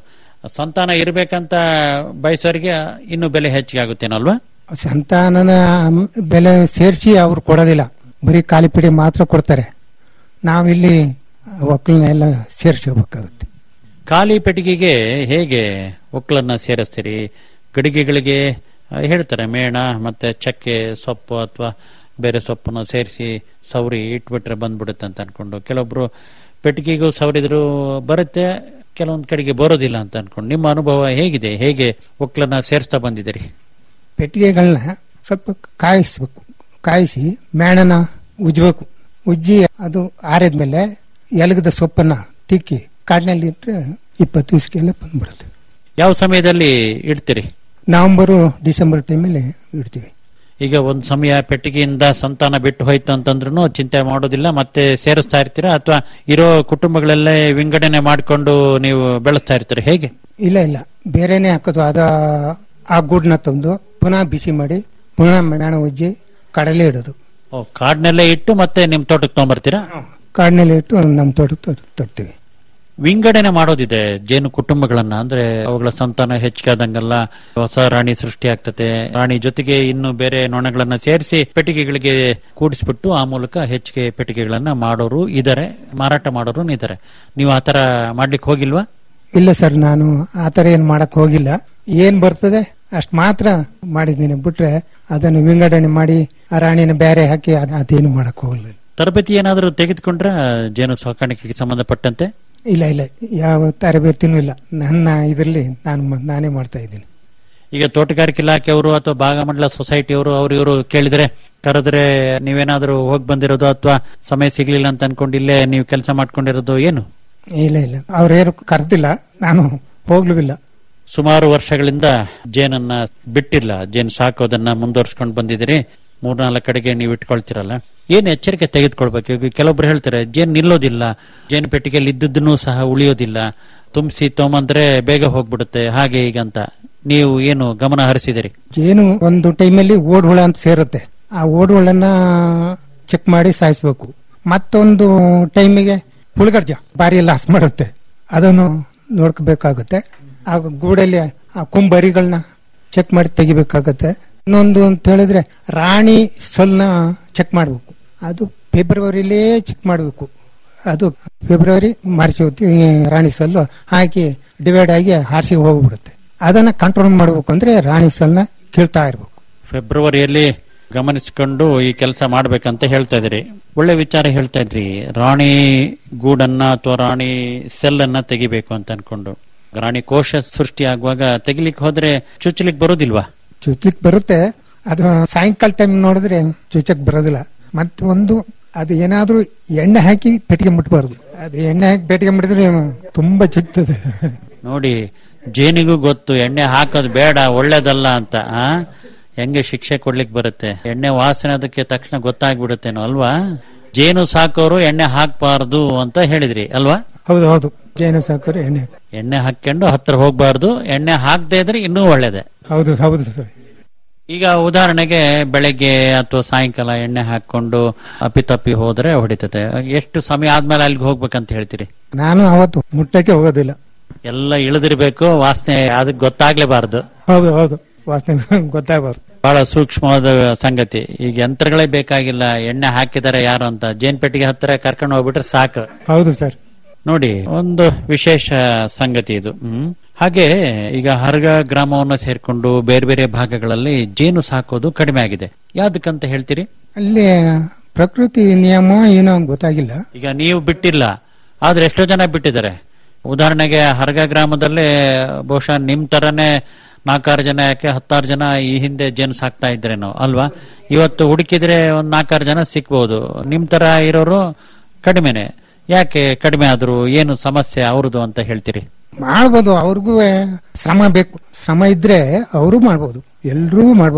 ಸಂತಾನ ಇರ್ಬೇಕಂತ ಬಯಸೋರಿಗೆ ಇನ್ನು ಬೆಲೆ ಹೆಚ್ಚಿಗೆ ಆಗುತ್ತೇನಲ್ವಾ ಸಂತಾನದ ಬೆಲೆ ಸೇರಿಸಿ ಅವ್ರು ಕೊಡೋದಿಲ್ಲ ಬರೀ ಖಾಲಿ ಪಿಡಿ ಮಾತ್ರ ಕೊಡ್ತಾರೆ ನಾವಿಲ್ಲಿ ಒಕ್ಕಲನ್ನ ಎಲ್ಲ ಸೇರಿಸ್ಕೋಬೇಕಾಗುತ್ತೆ ಖಾಲಿ ಪೆಟ್ಟಿಗೆಗೆ ಹೇಗೆ ಒಕ್ಕಲನ್ನ ಸೇರಿಸ್ತೀರಿ ಗಡಿಗೆಗಳಿಗೆ ಆ, ಹೇಳ್ತಾರೆ ಮೇಣ ಮತ್ತೆ ಚಕ್ಕೆ ಸೊಪ್ಪು ಅಥವಾ ಬೇರೆ ಸೊಪ್ಪನ್ನು ಸೇರಿಸಿ ಸೌರಿ ಇಟ್ಬಿಟ್ರೆ ಬಂದ್ಬಿಡುತ್ತೆ ಅಂತ ಅನ್ಕೊಂಡು ಕೆಲವೊಬ್ರು ಪೆಟ್ಟಿಗೆಗೂ ಸವರಿದ್ರು ಬರುತ್ತೆ ಕೆಲವೊಂದ್ ಕಡೆಗೆ ಬರೋದಿಲ್ಲ ಅಂತ ಅನ್ಕೊಂಡು ನಿಮ್ಮ ಅನುಭವ ಹೇಗಿದೆ ಹೇಗೆ ಒಕ್ಕಲನ್ನ ಸೇರಿಸ್ತಾ ಬಂದಿದ್ದೀರಿ ಪೆಟ್ಟಿಗೆಗಳನ್ನ ಸ್ವಲ್ಪ ಕಾಯಿಸ್ಬೇಕು ಕಾಯಿಸಿ ಮೇಣನ ಉಜ್ಬೇಕು ಉಜ್ಜಿ ಅದು ಆರಿದ್ಮೇಲೆ ಎಲಗದ ಸೊಪ್ಪನ್ನ ತಿಕ್ಕಿ ಕಾಡಿನಲ್ಲಿ ಇಟ್ಟರೆ ಇಪ್ಪತ್ತು ದಿವಸಕ್ಕೆಲ್ಲ ಬಂದ್ಬಿಡುತ್ತೆ ಯಾವ ಸಮಯದಲ್ಲಿ ಇಡ್ತೀರಿ ನವೆಂಬರು ಡಿಸೆಂಬರ್ ಟೈಮಲ್ಲಿ ಇಡ್ತೀವಿ ಈಗ ಒಂದ್ ಸಮಯ ಪೆಟ್ಟಿಗೆಯಿಂದ ಸಂತಾನ ಬಿಟ್ಟು ಹೋಯ್ತು ಅಂತಂದ್ರೂ ಚಿಂತೆ ಮಾಡೋದಿಲ್ಲ ಮತ್ತೆ ಸೇರಿಸ್ತಾ ಇರ್ತೀರಾ ಅಥವಾ ಇರೋ ಕುಟುಂಬಗಳಲ್ಲೇ ವಿಂಗಡಣೆ ಮಾಡಿಕೊಂಡು ನೀವು ಬೆಳೆಸ್ತಾ ಇರ್ತೀರಾ ಹೇಗೆ ಇಲ್ಲ ಇಲ್ಲ ಬೇರೆನೆ ಹಾಕೋದು ಅದ ಆ ಗೂಡನ್ನ ತಂದು ಪುನಃ ಬಿಸಿ ಮಾಡಿ ಪುನಃ ಮೇಣ ಉಜ್ಜಿ ಕಡಲೆ ಇಡೋದು ಓ ಕಾಡ್ನಲ್ಲೇ ಇಟ್ಟು ಮತ್ತೆ ನಿಮ್ ತೋಟಕ್ಕೆ ತಗೊಂಬರ್ತೀರಾ ಕಾಡಿನಲ್ಲಿ ಇಟ್ಟು ನಮ್ಮ ತೋಟಕ್ಕೆ ತ- ತರ್ತೀವಿ ವಿಂಗಡಣೆ ಮಾಡೋದಿದೆ ಜೇನು ಕುಟುಂಬಗಳನ್ನ ಅಂದ್ರೆ ಅವುಗಳ ಸಂತಾನ ಹೆಚ್ಚಿಗೆ ಆದಂಗೆಲ್ಲ ಹೊಸ ರಾಣಿ ಸೃಷ್ಟಿ ಆಗ್ತದೆ ರಾಣಿ ಜೊತೆಗೆ ಇನ್ನು ಬೇರೆ ನೊಣಗಳನ್ನ ಸೇರಿಸಿ ಪೆಟ್ಟಿಗೆಗಳಿಗೆ ಕೂಡಿಸ್ಬಿಟ್ಟು ಆ ಮೂಲಕ ಹೆಚ್ಚಿಗೆ ಪೆಟ್ಟಿಗೆಗಳನ್ನ ಮಾಡೋರು ಇದಾರೆ ಮಾರಾಟ ಮಾಡೋರು ಇದಾರೆ ನೀವು ಆತರ ಮಾಡ್ಲಿಕ್ಕೆ ಹೋಗಿಲ್ವಾ ಇಲ್ಲ ಸರ್ ನಾನು ಆ ಥರ ಏನ್ ಮಾಡಕ್ ಹೋಗಿಲ್ಲ ಏನ್ ಬರ್ತದೆ ಅಷ್ಟ್ ಮಾತ್ರ ಮಾಡಿದ್ದೀನಿ ಬಿಟ್ರೆ ಅದನ್ನು ವಿಂಗಡಣೆ ಮಾಡಿ ಆ ರಾಣಿನ ಬೇರೆ ಹಾಕಿ ಅದ್- ಅದೇನು ಮಾಡಕ್ ಹೋಗಲ್ಲ ತರಬೇತಿ ಏನಾದರೂ ತೆಗೆದುಕೊಂಡ್ರ ಜೇನು ಸಾಕಾಣಿಕೆಗೆ ಸಂಬಂಧಪಟ್ಟಂತೆ ಇಲ್ಲ ಇಲ್ಲ ಯಾವ ತರಬೇತಿನೂ ಇಲ್ಲ ನನ್ನ ಇದರಲ್ಲಿ ನಾನು ಮ- ನಾನೇ ಮಾಡ್ತಾ ಇದ್ದೀನಿ ಈಗ ತೋಟಗಾರಿಕೆ ಇಲಾಖೆಯವರು ಅಥವಾ ಭಾಗಮಂಡಲ ಸೊಸೈಟಿಯವರು ಅವ್ರು ಇವರು ಕೇಳಿದ್ರೆ ಕರೆದ್ರೆ ನೀವೇನಾದ್ರೂ ಹೋಗಿ ಬಂದಿರೋದು ಅಥವಾ ಸಮಯ ಸಿಗ್ಲಿಲ್ಲ ಅಂತ ಅನ್ಕೊಂಡು ಇಲ್ಲೇ ನೀವು ಕೆಲಸ ಮಾಡ್ಕೊಂಡಿರೋದು ಏನು ಇಲ್ಲ ಇಲ್ಲ ಅವ್ರೇನು ಕರ್ದಿಲ್ಲ ನಾನು ಹೋಗ್ಲೂ ಇಲ್ಲ ಸುಮಾರು ವರ್ಷಗಳಿಂದ ಜೇನನ್ನ ಬಿಟ್ಟಿಲ್ಲ ಜೇನು ಸಾಕೋದನ್ನ ಮುಂದುವರ್ಸ್ಕೊಂಡು ಬಂದಿದ್ದೀರಿ ಮೂರ್ನಾಲ್ಕು ಕಡೆಗೆ ನೀವು ಇಟ್ಕೊಳ್ತಿರಲ್ಲ ಏನ್ ಎಚ್ಚರಿಕೆ ತೆಗೆದುಕೊಳ್ಬೇಕು ಈಗ ಕೆಲವೊಬ್ರು ಹೇಳ್ತಾರೆ ಜೇನು ನಿಲ್ಲೋದಿಲ್ಲ ಜೇನು ಪೆಟ್ಟಿಗೆಯಲ್ಲಿ ಇದ್ದದ್ದನ್ನು ಸಹ ಉಳಿಯೋದಿಲ್ಲ ತುಂಬಿಸಿ ತೊಗೊಂಬಂದ್ರೆ ಬೇಗ ಹೋಗ್ಬಿಡುತ್ತೆ ಹಾಗೆ ಈಗ ಅಂತ ನೀವು ಏನು ಗಮನ ಹರಿಸಿದಿರಿ ಏನು ಒಂದು ಟೈಮಲ್ಲಿ ಓಡ್ ಹುಳ ಅಂತ ಸೇರುತ್ತೆ ಆ ಓಡ್ ಹುಳನ್ನ ಚೆಕ್ ಮಾಡಿ ಸಾಯಿಸ್ಬೇಕು ಮತ್ತೊಂದು ಟೈಮಿಗೆ ಹುಳುಗರ್ಜ ಭಾರಿ ಲಾಸ್ ಮಾಡುತ್ತೆ ಅದನ್ನು ನೋಡ್ಕೋಬೇಕಾಗುತ್ತೆ ಆ ಗೂಡಲ್ಲಿ ಆ ಕುಂಬರಿಗಳನ್ನ ಚೆಕ್ ಮಾಡಿ ತೆಗಿಬೇಕಾಗತ್ತೆ ಇನ್ನೊಂದು ಅಂತ ಹೇಳಿದ್ರೆ ರಾಣಿ ಸಲ್ನ ಚೆಕ್ ಮಾಡಬೇಕು ಅದು ಫೆಬ್ರವರಿಲೇ ಚೆಕ್ ಮಾಡಬೇಕು ಅದು ಫೆಬ್ರವರಿ ಮಾರ್ಚ್ ಹೊತ್ತಿಗೆ ರಾಣಿ ಸಲ್ಲು ಹಾಕಿ ಡಿವೈಡ್ ಆಗಿ ಹಾರಿಸಿ ಹೋಗ್ಬಿಡುತ್ತೆ ಅದನ್ನ ಕಂಟ್ರೋಲ್ ಮಾಡಬೇಕು ಅಂದ್ರೆ ರಾಣಿ ಸಲ್ನ ಕೀಳ್ತಾ ಇರ್ಬೇಕು ಫೆಬ್ರವರಿಯಲ್ಲಿ ಗಮನಿಸಿಕೊಂಡು ಈ ಕೆಲಸ ಮಾಡ್ಬೇಕಂತ ಹೇಳ್ತಾ ಇದ್ರಿ ಒಳ್ಳೆ ವಿಚಾರ ಹೇಳ್ತಾ ಇದ್ರಿ ರಾಣಿ ಗೂಡನ್ನ ಅಥವಾ ರಾಣಿ ಸೆಲ್ ಅನ್ನ ತೆಗಿಬೇಕು ಅಂತ ಅನ್ಕೊಂಡು ರಾಣಿ ಕೋಶ ಸೃಷ್ಟಿ ಆಗುವಾಗ ತೆಗಿಲಿಕ್ಕೆ ಹೋದ್ರೆ ಚುಚ್ಚಲಿಕ್ಕೆ ಬರೋದಿಲ್ವಾ ಚುಚ್ಲಿಕ್ ಬರುತ್ತೆ ಅದು ಸಾಯಂಕಾಲ ಟೈಮ್ ನೋಡಿದ್ರೆ ಚುಚ್ಚಕ್ ಬರೋದಿಲ್ಲ ಮತ್ತೆ ಒಂದು ಅದು ಏನಾದ್ರೂ ಎಣ್ಣೆ ಹಾಕಿ ಪೆಟ್ಟಿಗೆ ಮುಟ್ಬಾರ್ದು ಅದು ಎಣ್ಣೆ ಹಾಕಿ ಪೆಟ್ಟಿಗೆ ಮುಟ್ಟಿದ್ರೆ ತುಂಬಾ ಚುಚ್ಚುತ್ತದೆ ನೋಡಿ ಜೇನಿಗೂ ಗೊತ್ತು ಎಣ್ಣೆ ಹಾಕೋದು ಬೇಡ ಒಳ್ಳೇದಲ್ಲ ಅಂತ ಆ ಹೆಂಗೆ ಶಿಕ್ಷೆ ಕೊಡ್ಲಿಕ್ಕೆ ಬರುತ್ತೆ ಎಣ್ಣೆ ವಾಸನೆ ಅದಕ್ಕೆ ತಕ್ಷಣ ಗೊತ್ತಾಗ್ಬಿಡುತ್ತೇನೋ ಅಲ್ವಾ ಜೇನು ಸಾಕೋರು ಎಣ್ಣೆ ಹಾಕ್ಬಾರ್ದು ಅಂತ ಹೇಳಿದ್ರಿ ಅಲ್ವಾ ಹೌದು ಹೌದು ಜೇನು ಸಾಕೋರು ಎಣ್ಣೆ ಹಾಕಿ. ಎಣ್ಣೆ ಹಾಕೊಂಡು ಹತ್ರ ಹೋಗ್ಬಾರ್ದು ಎಣ್ಣೆ ಹಾಕದೇ ಇದ್ರೆ ಇನ್ನೂ ಒಳ್ಳೇದೆ ಹೌದು ಹೌದು ಸರ್ ಈಗ ಉದಾಹರಣೆಗೆ ಬೆಳಗ್ಗೆ ಅಥವಾ ಸಾಯಂಕಾಲ ಎಣ್ಣೆ ಹಾಕೊಂಡು ಅಪ್ಪಿತಪ್ಪಿ ಹೋದ್ರೆ ಹೊಡಿತದೆ ಎಷ್ಟು ಸಮಯ ಆದ್ಮೇಲೆ ಅಲ್ಲಿಗೆ ಹೋಗ್ಬೇಕಂತ ಹೇಳ್ತೀರಿ ನಾನು ಅವತ್ತು ಮುಟ್ಟಕ್ಕೆ ಹೋಗೋದಿಲ್ಲ ಎಲ್ಲ ಇಳಿದಿರ್ಬೇಕು ವಾಸನೆ ಅದಕ್ಕೆ ಗೊತ್ತಾಗ್ಲೇಬಾರ್ದು ಹೌದು ಹೌದು ವಾಸನೆ ಗೊತ್ತಾಗಬಾರ್ದು ಬಹಳ ಸೂಕ್ಷ್ಮವಾದ ಸಂಗತಿ ಈಗ ಯಂತ್ರಗಳೇ ಬೇಕಾಗಿಲ್ಲ ಎಣ್ಣೆ ಹಾಕಿದಾರೆ ಯಾರು ಅಂತ ಜೇನ್ ಪೆಟ್ಟಿಗೆ ಹತ್ತಿರ ಕರ್ಕೊಂಡು ಹೋಗ್ಬಿಟ್ರೆ ಸಾಕು ಹೌದು ಸರ್ ನೋಡಿ ಒಂದು ವಿಶೇಷ ಸಂಗತಿ ಇದು ಹ್ಮ್ ಹಾಗೆ ಈಗ ಹರ್ಗ ಗ್ರಾಮವನ್ನು ಸೇರ್ಕೊಂಡು ಬೇರೆ ಬೇರೆ ಭಾಗಗಳಲ್ಲಿ ಜೇನು ಸಾಕೋದು ಕಡಿಮೆ ಆಗಿದೆ ಯಾವ್ದಕ್ಕಂತ ಹೇಳ್ತೀರಿ ಅಲ್ಲಿ ಪ್ರಕೃತಿ ನಿಯಮ ಏನೋ ಗೊತ್ತಾಗಿಲ್ಲ ಈಗ ನೀವು ಬಿಟ್ಟಿಲ್ಲ ಆದ್ರೆ ಎಷ್ಟೋ ಜನ ಬಿಟ್ಟಿದ್ದಾರೆ ಉದಾಹರಣೆಗೆ ಹರ್ಗ ಗ್ರಾಮದಲ್ಲೇ ಬಹುಶಃ ನಿಮ್ ತರನೇ ನಾಲ್ಕಾರು ಜನ ಯಾಕೆ ಹತ್ತಾರು ಜನ ಈ ಹಿಂದೆ ಜೇನು ಸಾಕ್ತಾ ಇದ್ರೇನೋ ಅಲ್ವಾ ಇವತ್ತು ಹುಡುಕಿದ್ರೆ ಒಂದ್ ನಾಲ್ಕಾರು ಜನ ಸಿಕ್ಬಹುದು ನಿಮ್ ತರ ಇರೋರು ಕಡಿಮೆನೆ ಯಾಕೆ ಕಡಿಮೆ ಆದ್ರು ಏನು ಸಮಸ್ಯೆ ಅವ್ರದ್ದು ಅಂತ ಹೇಳ್ತೀರಿ ಮಾಡ್ಬೋದು ಅವ್ರಿಗೂ ಶ್ರಮ ಬೇಕು ಶ್ರಮ ಇದ್ರೆ ಅವರು ಮಾಡ್ಬೋದು ಎಲ್ರೂ ಮಾಡ್ಬೋದು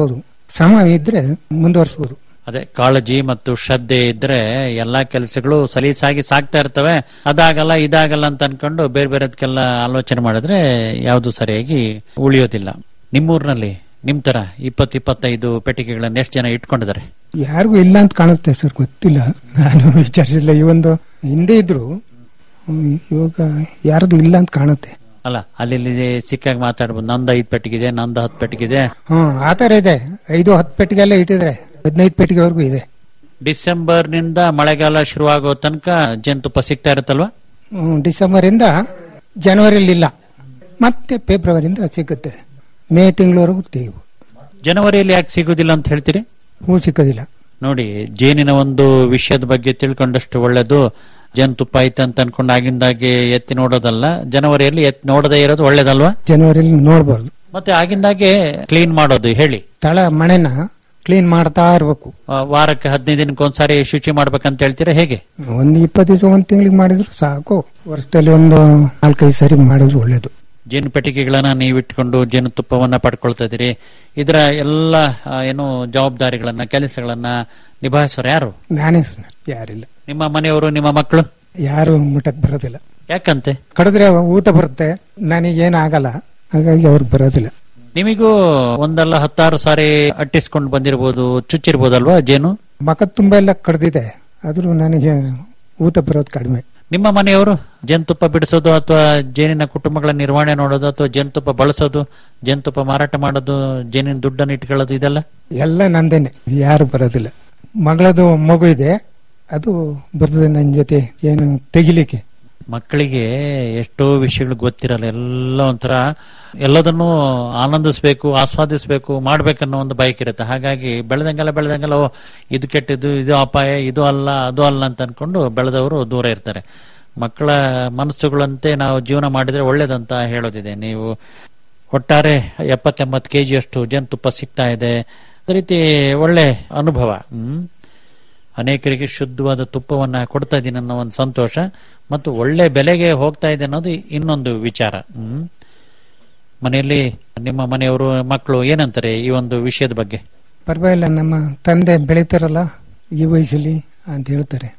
ಶ್ರಮ ಇದ್ರೆ ಮುಂದುವರಿಸಬಹುದು ಅದೇ ಕಾಳಜಿ ಮತ್ತು ಶ್ರದ್ಧೆ ಇದ್ರೆ ಎಲ್ಲಾ ಕೆಲಸಗಳು ಸಲೀಸಾಗಿ ಸಾಗ್ತಾ ಇರ್ತವೆ ಅದಾಗಲ್ಲ ಇದಾಗಲ್ಲ ಅಂತ ಅನ್ಕೊಂಡು ಬೇರೆ ಬೇರೆದಕ್ಕೆಲ್ಲ ಆಲೋಚನೆ ಮಾಡಿದ್ರೆ ಯಾವುದು ಸರಿಯಾಗಿ ಉಳಿಯೋದಿಲ್ಲ ನಿಮ್ಮೂರಿನಲ್ಲಿ ನಿಮ್ ತರ ಇಪ್ಪತ್ ಇಪ್ಪತ್ತೈದು ಪೆಟ್ಟಿಗೆಗಳನ್ನ ಎಷ್ಟು ಜನ ಇಟ್ಕೊಂಡಿದ್ದಾರೆ ಯಾರಿಗೂ ಇಲ್ಲ ಅಂತ ಕಾಣುತ್ತೆ ಸರ್ ಗೊತ್ತಿಲ್ಲ ನಾನು ವಿಚಾರಿಸಿಲ್ಲ ಈ ಒಂದು ಹಿಂದೆ ಇದ್ರು ಹ್ಮ್, ಇವಾಗ ಯಾರ್ದು ಇಲ್ಲ ಅಂತ ಕಾಣುತ್ತೆ ಅಲ್ಲ ಅಲ್ಲಿ ಇಲ್ಲಿ ಸಿಕ್ಕಾಗ ಮಾತಾಡ್ಬೋದು ನಂದು ಐದು ಪೆಟ್ಟಿಗಿದೆ ನಂದು ಹತ್ತು ಪೆಟ್ಟಿಗಿದೆ ಹ್ಮ್ ಆತರ ಇದೆ ಐದು ಹತ್ತು ಪೆಟ್ಟಿಗೆ ಎಲ್ಲ ಇಟ್ಟಿದ್ರೆ ಹದಿನೈದು ಪೆಟ್ಟಿಗೆವರೆಗೂ ಇದೆ ಡಿಸೆಂಬರ್ ನಿಂದ ಮಳೆಗಾಲ ಶುರುವಾಗೋ ತನಕ ಜೇನುತುಪ್ಪ ಸಿಗ್ತಾ ಇರುತ್ತಲ್ವಾ ಹ್ಮ್, ಡಿಸೆಂಬರ್ ಇಂದ ಜನವರಿಲಿ ಇಲ್ಲ ಮತ್ತೆ ಫೆಬ್ರವರಿಯಿಂದ ಸಿಗುತ್ತೆ ಮೇ ತಿಂಗಳವರೆಗೂ ತೆಗೆವು ಜನವರಿಯಲ್ಲಿ ಯಾಕೆ ಸಿಗುದಿಲ್ಲ ಅಂತ ಹೇಳ್ತೀರಿ ಹೂ ಸಿಕ್ಕೋದಿಲ್ಲ ನೋಡಿ ಜೇನಿನ ಒಂದು ವಿಷಯದ ಬಗ್ಗೆ ತಿಳ್ಕೊಂಡಷ್ಟು ಒಳ್ಳೇದು ಜೇನುತುಪ್ಪ ಐತೆ ಅಂತ ಅನ್ಕೊಂಡು ಆಗಿಂದಾಗೆ ಎತ್ತಿ ನೋಡೋದಲ್ಲ ಜನವರಿಯಲ್ಲಿ ಎತ್ತಿ ನೋಡದೇ ಇರೋದು ಒಳ್ಳೇದಲ್ವಾ ಜನವರಿಲಿ ನೋಡ್ಬಾರ್ದು ಮತ್ತೆ ಆಗಿಂದಾಗೆ ಕ್ಲೀನ್ ಮಾಡೋದು ಹೇಳಿ ತಳ ಮಳೆನ ಕ್ಲೀನ್ ಮಾಡ್ತಾ ಇರ್ಬೇಕು ಆ, ವಾರಕ್ಕೆ ಹದಿನೈದು ದಿನಕ್ಕೆ ಒಂದ್ಸಾರಿ ಶುಚಿ ಮಾಡ್ಬೇಕಂತ ಹೇಳ್ತೀರಾ ಹೇಗೆ ಒಂದ್ ಇಪ್ಪತ್ತು ದಿವಸ ಒಂದ್ ತಿಂಗಳಿಗೆ ಮಾಡಿದ್ರು ಸಾಕು ವರ್ಷದಲ್ಲಿ ಒಂದು ನಾಲ್ಕೈದು ಸರಿ ಮಾಡಿದ್ರು ಒಳ್ಳೇದು ಜೇನು ಪೆಟ್ಟಿಗೆಗಳನ್ನ ನೀವು ಇಟ್ಕೊಂಡು ಜೇನುತುಪ್ಪವನ್ನ ಪಡ್ಕೊಳ್ತಾ ಇದೀರಿ ಇದರ ಎಲ್ಲ ಆ, ಏನು ಜವಾಬ್ದಾರಿಗಳನ್ನ ಕೆಲಸಗಳನ್ನ ನಿಭಾಯಿಸೋರು ಯಾರು ನಾನೇ ಸರ್ ಯಾರಿಲ್ಲ ನಿಮ್ಮ ಮನೆಯವರು ನಿಮ್ಮ ಮಕ್ಕಳು ಯಾರು ಮುಟ್ಟಕ್ ಬರೋದಿಲ್ಲ ಯಾಕಂತೆ ಕಡಿದ್ರೆ ಊತ ಬರುತ್ತೆ ನನಗೇನು ಆಗಲ್ಲ ಹಾಗಾಗಿ ಅವ್ರಿಗೆ ಬರೋದಿಲ್ಲ ನಿಮಿಗೂ ಒಂದಲ್ಲ ಹತ್ತಾರು ಸಾರಿ ಅಟ್ಟಿಸ್ಕೊಂಡು ಬಂದಿರಬಹುದು ಚುಚ್ಚಿರ್ಬೋದಲ್ವಾ ಜೇನು ಮಕ ತುಂಬಾ ಎಲ್ಲ ಕಡ್ದಿದೆ ಆದ್ರೂ ನನಗೆ ಊತ ಬರೋದು ಕಡಿಮೆ ನಿಮ್ಮ ಮನೆಯವರು ಜೇನುತುಪ್ಪ ಬಿಡಿಸೋದು ಅಥವಾ ಜೇನಿನ ಕುಟುಂಬಗಳ ನಿರ್ವಹಣೆ ನೋಡೋದು ಅಥವಾ ಜೇನುತುಪ್ಪ ಬಳಸೋದು ಜೇನುತುಪ್ಪ ಮಾರಾಟ ಮಾಡೋದು ಜೇನಿನ ದುಡ್ಡನ್ನು ಇಟ್ಕೊಳ್ಳೋದು ಇದೆಲ್ಲ ಎಲ್ಲ ನಂದೇನೆ ಯಾರು ಬರೋದಿಲ್ಲ ಮಗಳದು ಮಗು ಇದೆ ಅದು ಬರ್ತದೆ ನನ್ನ ಜೊತೆ ಏನು ತೆಗಿಲಿಕ್ಕೆ ಮಕ್ಕಳಿಗೆ ಎಷ್ಟೋ ವಿಷಯಗಳು ಗೊತ್ತಿರಲ್ಲ ಎಲ್ಲ ಒಂಥರ ಎಲ್ಲದನ್ನೂ ಆನಂದಿಸ್ಬೇಕು ಆಸ್ವಾದಿಸ್ಬೇಕು ಮಾಡ್ಬೇಕನ್ನೋ ಒಂದು ಬಯಕೆ ಇರುತ್ತೆ ಹಾಗಾಗಿ ಬೆಳೆದಂಗೆಲ್ಲ ಬೆಳೆದಂಗೆಲ್ಲ ಓ ಇದು ಕೆಟ್ಟಿದ್ದು ಇದು ಅಪಾಯ ಇದು ಅಲ್ಲ ಅದು ಅಲ್ಲ ಅಂತ ಅನ್ಕೊಂಡು ಬೆಳೆದವರು ದೂರ ಇರ್ತಾರೆ ಮಕ್ಕಳ ಮನಸ್ಸುಗಳಂತೆ ನಾವು ಜೀವನ ಮಾಡಿದ್ರೆ ಒಳ್ಳೇದಂತ ಹೇಳೋದಿದೆ ನೀವು ಒಟ್ಟಾರೆ ಎಪ್ಪತ್ತೆಂಬತ್ತು ಕೆಜಿ ಅಷ್ಟು ಜೇನುತುಪ್ಪ ಸಿಗ್ತಾ ಇದೆ ಅದೇ ರೀತಿ ಒಳ್ಳೆ ಅನುಭವ ಹ್ಮ್ ಅನೇಕರಿಗೆ ಶುದ್ಧವಾದ ತುಪ್ಪವನ್ನ ಕೊಡ್ತಾ ಇದ್ದೀನಿ ಅನ್ನೋ ಒಂದು ಸಂತೋಷ ಮತ್ತು ಒಳ್ಳೆ ಬೆಲೆಗೆ ಹೋಗ್ತಾ ಇದೆ ಅನ್ನೋದು ಇನ್ನೊಂದು ವಿಚಾರ ಹ್ಮ್ ಮನೆಯಲ್ಲಿ ನಿಮ್ಮ ಮನೆಯವರು ಮಕ್ಕಳು ಏನಂತಾರೆ ಈ ಒಂದು ವಿಷಯದ ಬಗ್ಗೆ ಪರವಾಗಿಲ್ಲ ನಮ್ಮ ತಂದೆ ಬೆಳೀತಾರಲ್ಲ ಈ ವಯಸ್ಸಲ್ಲಿ ಅಂತ ಹೇಳ್ತಾರೆ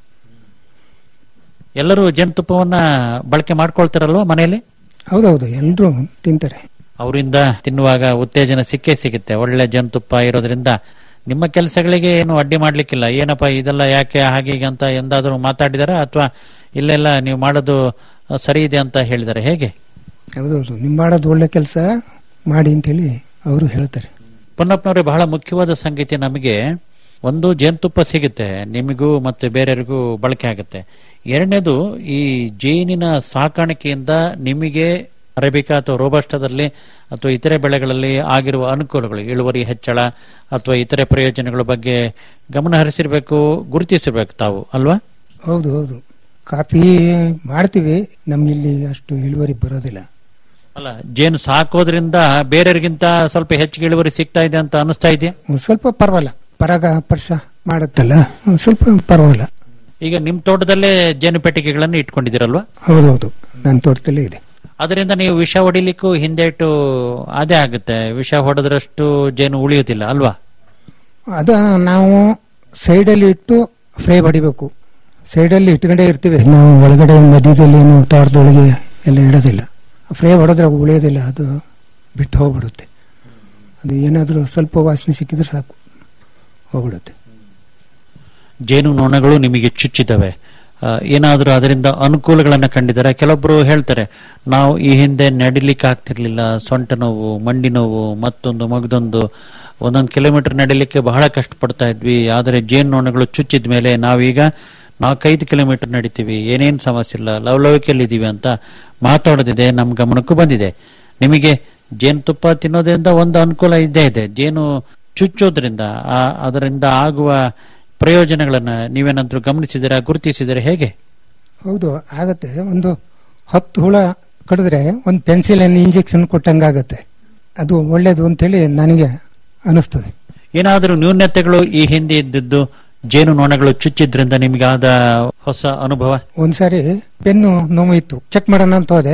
ಎಲ್ಲರೂ ಜೇನುತುಪ್ಪವನ್ನ ಬಳಕೆ ಮಾಡ್ಕೊಳ್ತಾರಲ್ವಾ ಮನೆಯಲ್ಲಿ ಹೌದೌದು ಎಲ್ರು ತಿಂತಾರೆ ಅವರಿಂದ ತಿನ್ನುವಾಗ ಉತ್ತೇಜನ ಸಿಕ್ಕೇ ಸಿಗುತ್ತೆ ಒಳ್ಳೆ ಜೇನುತುಪ್ಪ ಇರೋದ್ರಿಂದ ನಿಮ್ಮ ಕೆಲಸಗಳಿಗೆ ಏನು ಅಡ್ಡಿ ಮಾಡ್ಲಿಕ್ಕಿಲ್ಲ ಏನಪ್ಪ ಇದೆಲ್ಲ ಯಾಕೆ ಹಾಗೆ ಹೀಗೆ ಅಂತ ಎಂದಾದರೂ ಮಾತಾಡಿದಾರ ಅಥವಾ ಇಲ್ಲೆಲ್ಲ ನೀವು ಮಾಡೋದು ಸರಿ ಇದೆ ಅಂತ ಹೇಳಿದಾರೆ ಹೇಗೆ ಹೌದೌದು ನಿಮ್ ಮಾಡೋದು ಒಳ್ಳೆ ಕೆಲಸ ಮಾಡಿ ಅಂತೇಳಿ ಅವರು ಹೇಳ್ತಾರೆ ಪೊನ್ನಪ್ಪನವ್ರೆ ಬಹಳ ಮುಖ್ಯವಾದ ಸಂಗತಿ ನಮಗೆ ಒಂದು ಜೇನುತುಪ್ಪ ಸಿಗುತ್ತೆ ನಿಮಗೂ ಮತ್ತೆ ಬೇರೆಯವರಿಗೂ ಬಳಕೆ ಆಗುತ್ತೆ ಎರಡನೇದು ಈ ಜೇನಿನ ಸಾಕಾಣಿಕೆಯಿಂದ ನಿಮಗೆ ಅರೇಬಿಕಾ ಅಥವಾ ರೋಬಸ್ಟದಲ್ಲಿ ಅಥವಾ ಇತರೆ ಬೆಳೆಗಳಲ್ಲಿ ಆಗಿರುವ ಅನುಕೂಲಗಳು ಇಳುವರಿ ಹೆಚ್ಚಳ ಅಥವಾ ಇತರೆ ಪ್ರಯೋಜನಗಳ ಬಗ್ಗೆ ಗಮನ ಹರಿಸಿರ್ಬೇಕು ಗುರುತಿಸಿರ್ಬೇಕು ತಾವು ಅಲ್ವಾ ಹೌದು ಹೌದು ಕಾಫಿ ಮಾಡ್ತೀವಿ ನಮ್ಗಿಲ್ಲಿ ಅಷ್ಟು ಇಳುವರಿ ಬರೋದಿಲ್ಲ ಅಲ್ಲ ಜೇನು ಸಾಕೋದ್ರಿಂದ ಬೇರೆಯವರಿಗಿಂತ ಸ್ವಲ್ಪ ಹೆಚ್ಚಿಗೆ ಇಳುವರಿ ಸಿಗ್ತಾ ಇದೆ ಅಂತ ಅನಿಸ್ತಾ ಇದೆಯಾ ಒಂದ್ ಸ್ವಲ್ಪ ಪರವಾಗಿಲ್ಲ ಪರಾಗ ಸ್ಪರ್ಶ ಮಾಡುತ್ತಲ್ಲ ಒಂದ್ ಸ್ವಲ್ಪ ಪರವಾಗಿಲ್ಲ ಈಗ ನಿಮ್ ತೋಟದಲ್ಲೇ ಜೇನು ಪೆಟ್ಟಿಗೆಗಳನ್ನು ಇಟ್ಕೊಂಡಿದ್ದೀರಲ್ವಾ ಹೌದೌದು ನನ್ನ ತೋಟದಲ್ಲೇ ಇದೆ ಅದರಿಂದ ನೀವು ವಿಷ ಹೊಡಿಲಿಕ್ಕೂ ಹಿಂದೇಟು ಅದೇ ಆಗುತ್ತೆ ವಿಷ ಹೊಡೆದ್ರಷ್ಟು ಜೇನು ಉಳಿಯುತ್ತಿಲ್ಲ ಅಲ್ವಾ ಅದ ನಾವು ಸೈಡಲ್ಲಿ ಇಟ್ಟು ಫ್ರೈ ಹೊಡಿಬೇಕು ಸೈಡಲ್ಲಿ ಇಟ್ಕೊಂಡೇ ಇರ್ತೀವಿ ನಾವು ಒಳಗಡೆ ಮಧ್ಯದಲ್ಲಿ ಏನು ತೋಟದೊಳಗೆ ಎಲ್ಲ ಇಡೋದಿಲ್ಲ ಫ್ರೈ ಹೊಡೆದ್ರೆ ಉಳಿಯೋದಿಲ್ಲ ಅದು ಬಿಟ್ಟು ಹೋಗ್ಬಿಡುತ್ತೆ ಅದು ಏನಾದರೂ ಸ್ವಲ್ಪ ವಾಸನೆ ಸಿಕ್ಕಿದ್ರೆ ಸಾಕು ಹೋಗ್ಬಿಡುತ್ತೆ ಜೇನು ನೊಣಗಳು ನಿಮಗೆ ಚುಚ್ಚಿದವೆ ಆ, ಏನಾದರೂ ಅದರಿಂದ ಅನುಕೂಲಗಳನ್ನ ಕಂಡಿದ್ದಾರೆ ಕೆಲವೊಬ್ರು ಹೇಳ್ತಾರೆ ನಾವು ಈ ಹಿಂದೆ ನಡಿಲಿಕ್ಕೆ ಆಗ್ತಿರ್ಲಿಲ್ಲ ಸೊಂಟ ನೋವು ಮಂಡಿ ನೋವು ಮತ್ತೊಂದು ಮಗದೊಂದು ಒಂದೊಂದು ಕಿಲೋಮೀಟರ್ ನಡಿಲಿಕ್ಕೆ ಬಹಳ ಕಷ್ಟಪಡ್ತಾ ಇದ್ವಿ ಆದರೆ ಜೇನು ನೊಣಗಳು ಚುಚ್ಚಿದ ಮೇಲೆ ನಾವೀಗ ನಾಲ್ಕೈದು ಕಿಲೋಮೀಟರ್ ನಡಿತೀವಿ ಏನೇನು ಸಮಸ್ಯೆ ಇಲ್ಲ ಲವಲವಿಕೆಯಲ್ಲಿದ್ದೀವಿ ಅಂತ ಮಾತಾಡೋದಿದೆ ನಮ್ಮ ಗಮನಕ್ಕೂ ಬಂದಿದೆ ನಿಮಗೆ ಜೇನುತುಪ್ಪ ತಿನ್ನೋದ್ರಿಂದ ಒಂದು ಅನುಕೂಲ ಇದ್ದೇ ಇದೆ ಜೇನು ಚುಚ್ಚೋದ್ರಿಂದ ಆ- ಅದರಿಂದ ಆಗುವ ಪ್ರಯೋಜನಗಳನ್ನ ನೀವೇನಾದ್ರೂ ಗಮನಿಸಿದಿರಾ ಗುರುತಿಸಿದರೆ ಹೇಗೆ ಹೌದು ಆಗತ್ತೆ ಒಂದು ಹತ್ತು ಹುಳ ಕಡಿದ್ರೆ ಒಂದು ಪೆನ್ಸಿಲ್ ಇಂಜೆಕ್ಷನ್ ಕೊಟ್ಟಂಗಾಗತ್ತೆ ಅದು ಒಳ್ಳೇದು ಅಂತೇಳಿ ನನಗೆ ಅನಿಸ್ತದೆ ಏನಾದರೂ ನ್ಯೂನ್ಯತೆಗಳು ಈ ಹಿಂದೆ ಇದ್ದಿದ್ದು ಜೇನು ನೊಣಗಳು ಚುಚ್ಚಿದ್ರಿಂದ ನಿಮಗೆ ಆದ ಹೊಸ ಅನುಭವ ಒಂದ್ಸಾರಿ ಪೆನ್ನು ನೋವು ಇತ್ತು ಚೆಕ್ ಮಾಡೋಣ ಅಂತ ಹೋದೆ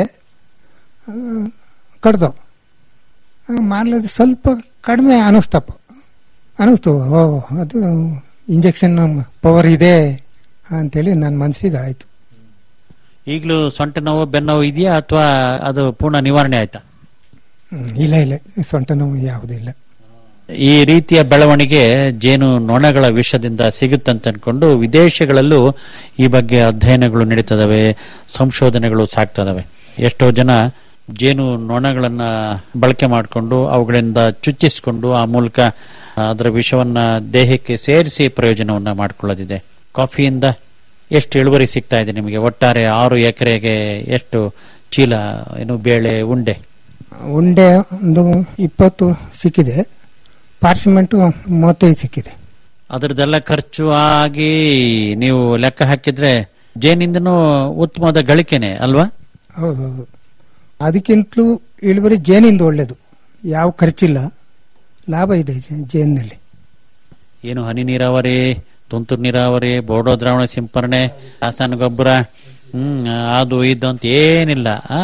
ಕಡ್ದು ಮಾರ್ಲದ ಸ್ವಲ್ಪ ಕಡಿಮೆ ಅನಿಸ್ತಪ್ಪ ಅನಿಸ್ತು ಓ ಅದು ಇಂಜೆಕ್ಷನ್ ಪವರ್ ಇದೆ ಅಂತೇಳಿ ನನ್ನ ಮನಸ್ಸಿಗೆ ಆಯ್ತು ಈಗಲೂ ಸೊಂಟ ನೋವು ಬೆನ್ನೋವು ಇದೆಯಾ ಅಥವಾ ಅದು ಪೂರ್ಣ ನಿವಾರಣೆ ಆಯ್ತಾ ಹ್ಮ್, ಇಲ್ಲ ಇಲ್ಲ ಸೊಂಟ ನೋವು ಯಾವುದಿಲ್ಲ ಈ ರೀತಿಯ ಬೆಳವಣಿಗೆ ಜೇನು ನೊಣಗಳ ವಿಷದಿಂದ ಸಿಗುತ್ತಂತ ಅನ್ಕೊಂಡು ವಿದೇಶಗಳಲ್ಲೂ ಈ ಬಗ್ಗೆ ಅಧ್ಯಯನಗಳು ನಡೀತದವೆ ಸಂಶೋಧನೆಗಳು ಸಾಕ್ತದವೆ ಎಷ್ಟೋ ಜನ ಜೇನು ನೊಣಗಳನ್ನ ಬಳಕೆ ಮಾಡಿಕೊಂಡು ಅವುಗಳಿಂದ ಚುಚ್ಚಿಸಿಕೊಂಡು ಆ ಮೂಲಕ ಅದರ ವಿಷವನ್ನ ದೇಹಕ್ಕೆ ಸೇರಿಸಿ ಪ್ರಯೋಜನವನ್ನ ಮಾಡಿಕೊಳ್ಳೋದಿದೆ ಕಾಫಿಯಿಂದ ಎಷ್ಟು ಇಳುವರಿ ಸಿಗ್ತಾ ಇದೆ ನಿಮಗೆ ಒಟ್ಟಾರೆ ಆರು ಎಕರೆಗೆ ಎಷ್ಟು ಚೀಲ ಏನು ಬೇಳೆ ಉಂಡೆ ಉಂಡೆ ಒಂದು ಇಪ್ಪತ್ತು ಸಿಕ್ಕಿದೆ ಪಾರ್ಸಿಮೆಂಟು ಮೂವತ್ತೈದು ಸಿಕ್ಕಿದೆ ಅದರದೆಲ್ಲ ಖರ್ಚು ಆಗಿ ನೀವು ಲೆಕ್ಕ ಹಾಕಿದ್ರೆ ಜೇನಿಂದನೂ ಉತ್ತಮವಾದ ಗಳಿಕೆನೆ ಅಲ್ವಾ ಹೌದೌದು ಅದಕ್ಕಿಂತಲೂ ಇಳುವರಿ ಜೇನಿಂದ ಒಳ್ಳೇದು ಯಾವ ಖರ್ಚಿಲ್ಲ ಲಾಭ ಇದೆ ಜೇ- ಜೇನಿನಲ್ಲಿ ಏನು ಹನಿ ನೀರಾವರಿ ತುಂತುರು ನೀರಾವರಿ ಬೋಡೋ ದ್ರಾವಣ ಸಿಂಪರಣೆ ರಾಸಾಯನಿಕ ಗೊಬ್ಬರ ಹ್ಮ್ ಅದು ಇದು ಅಂತ ಏನಿಲ್ಲ ಆ,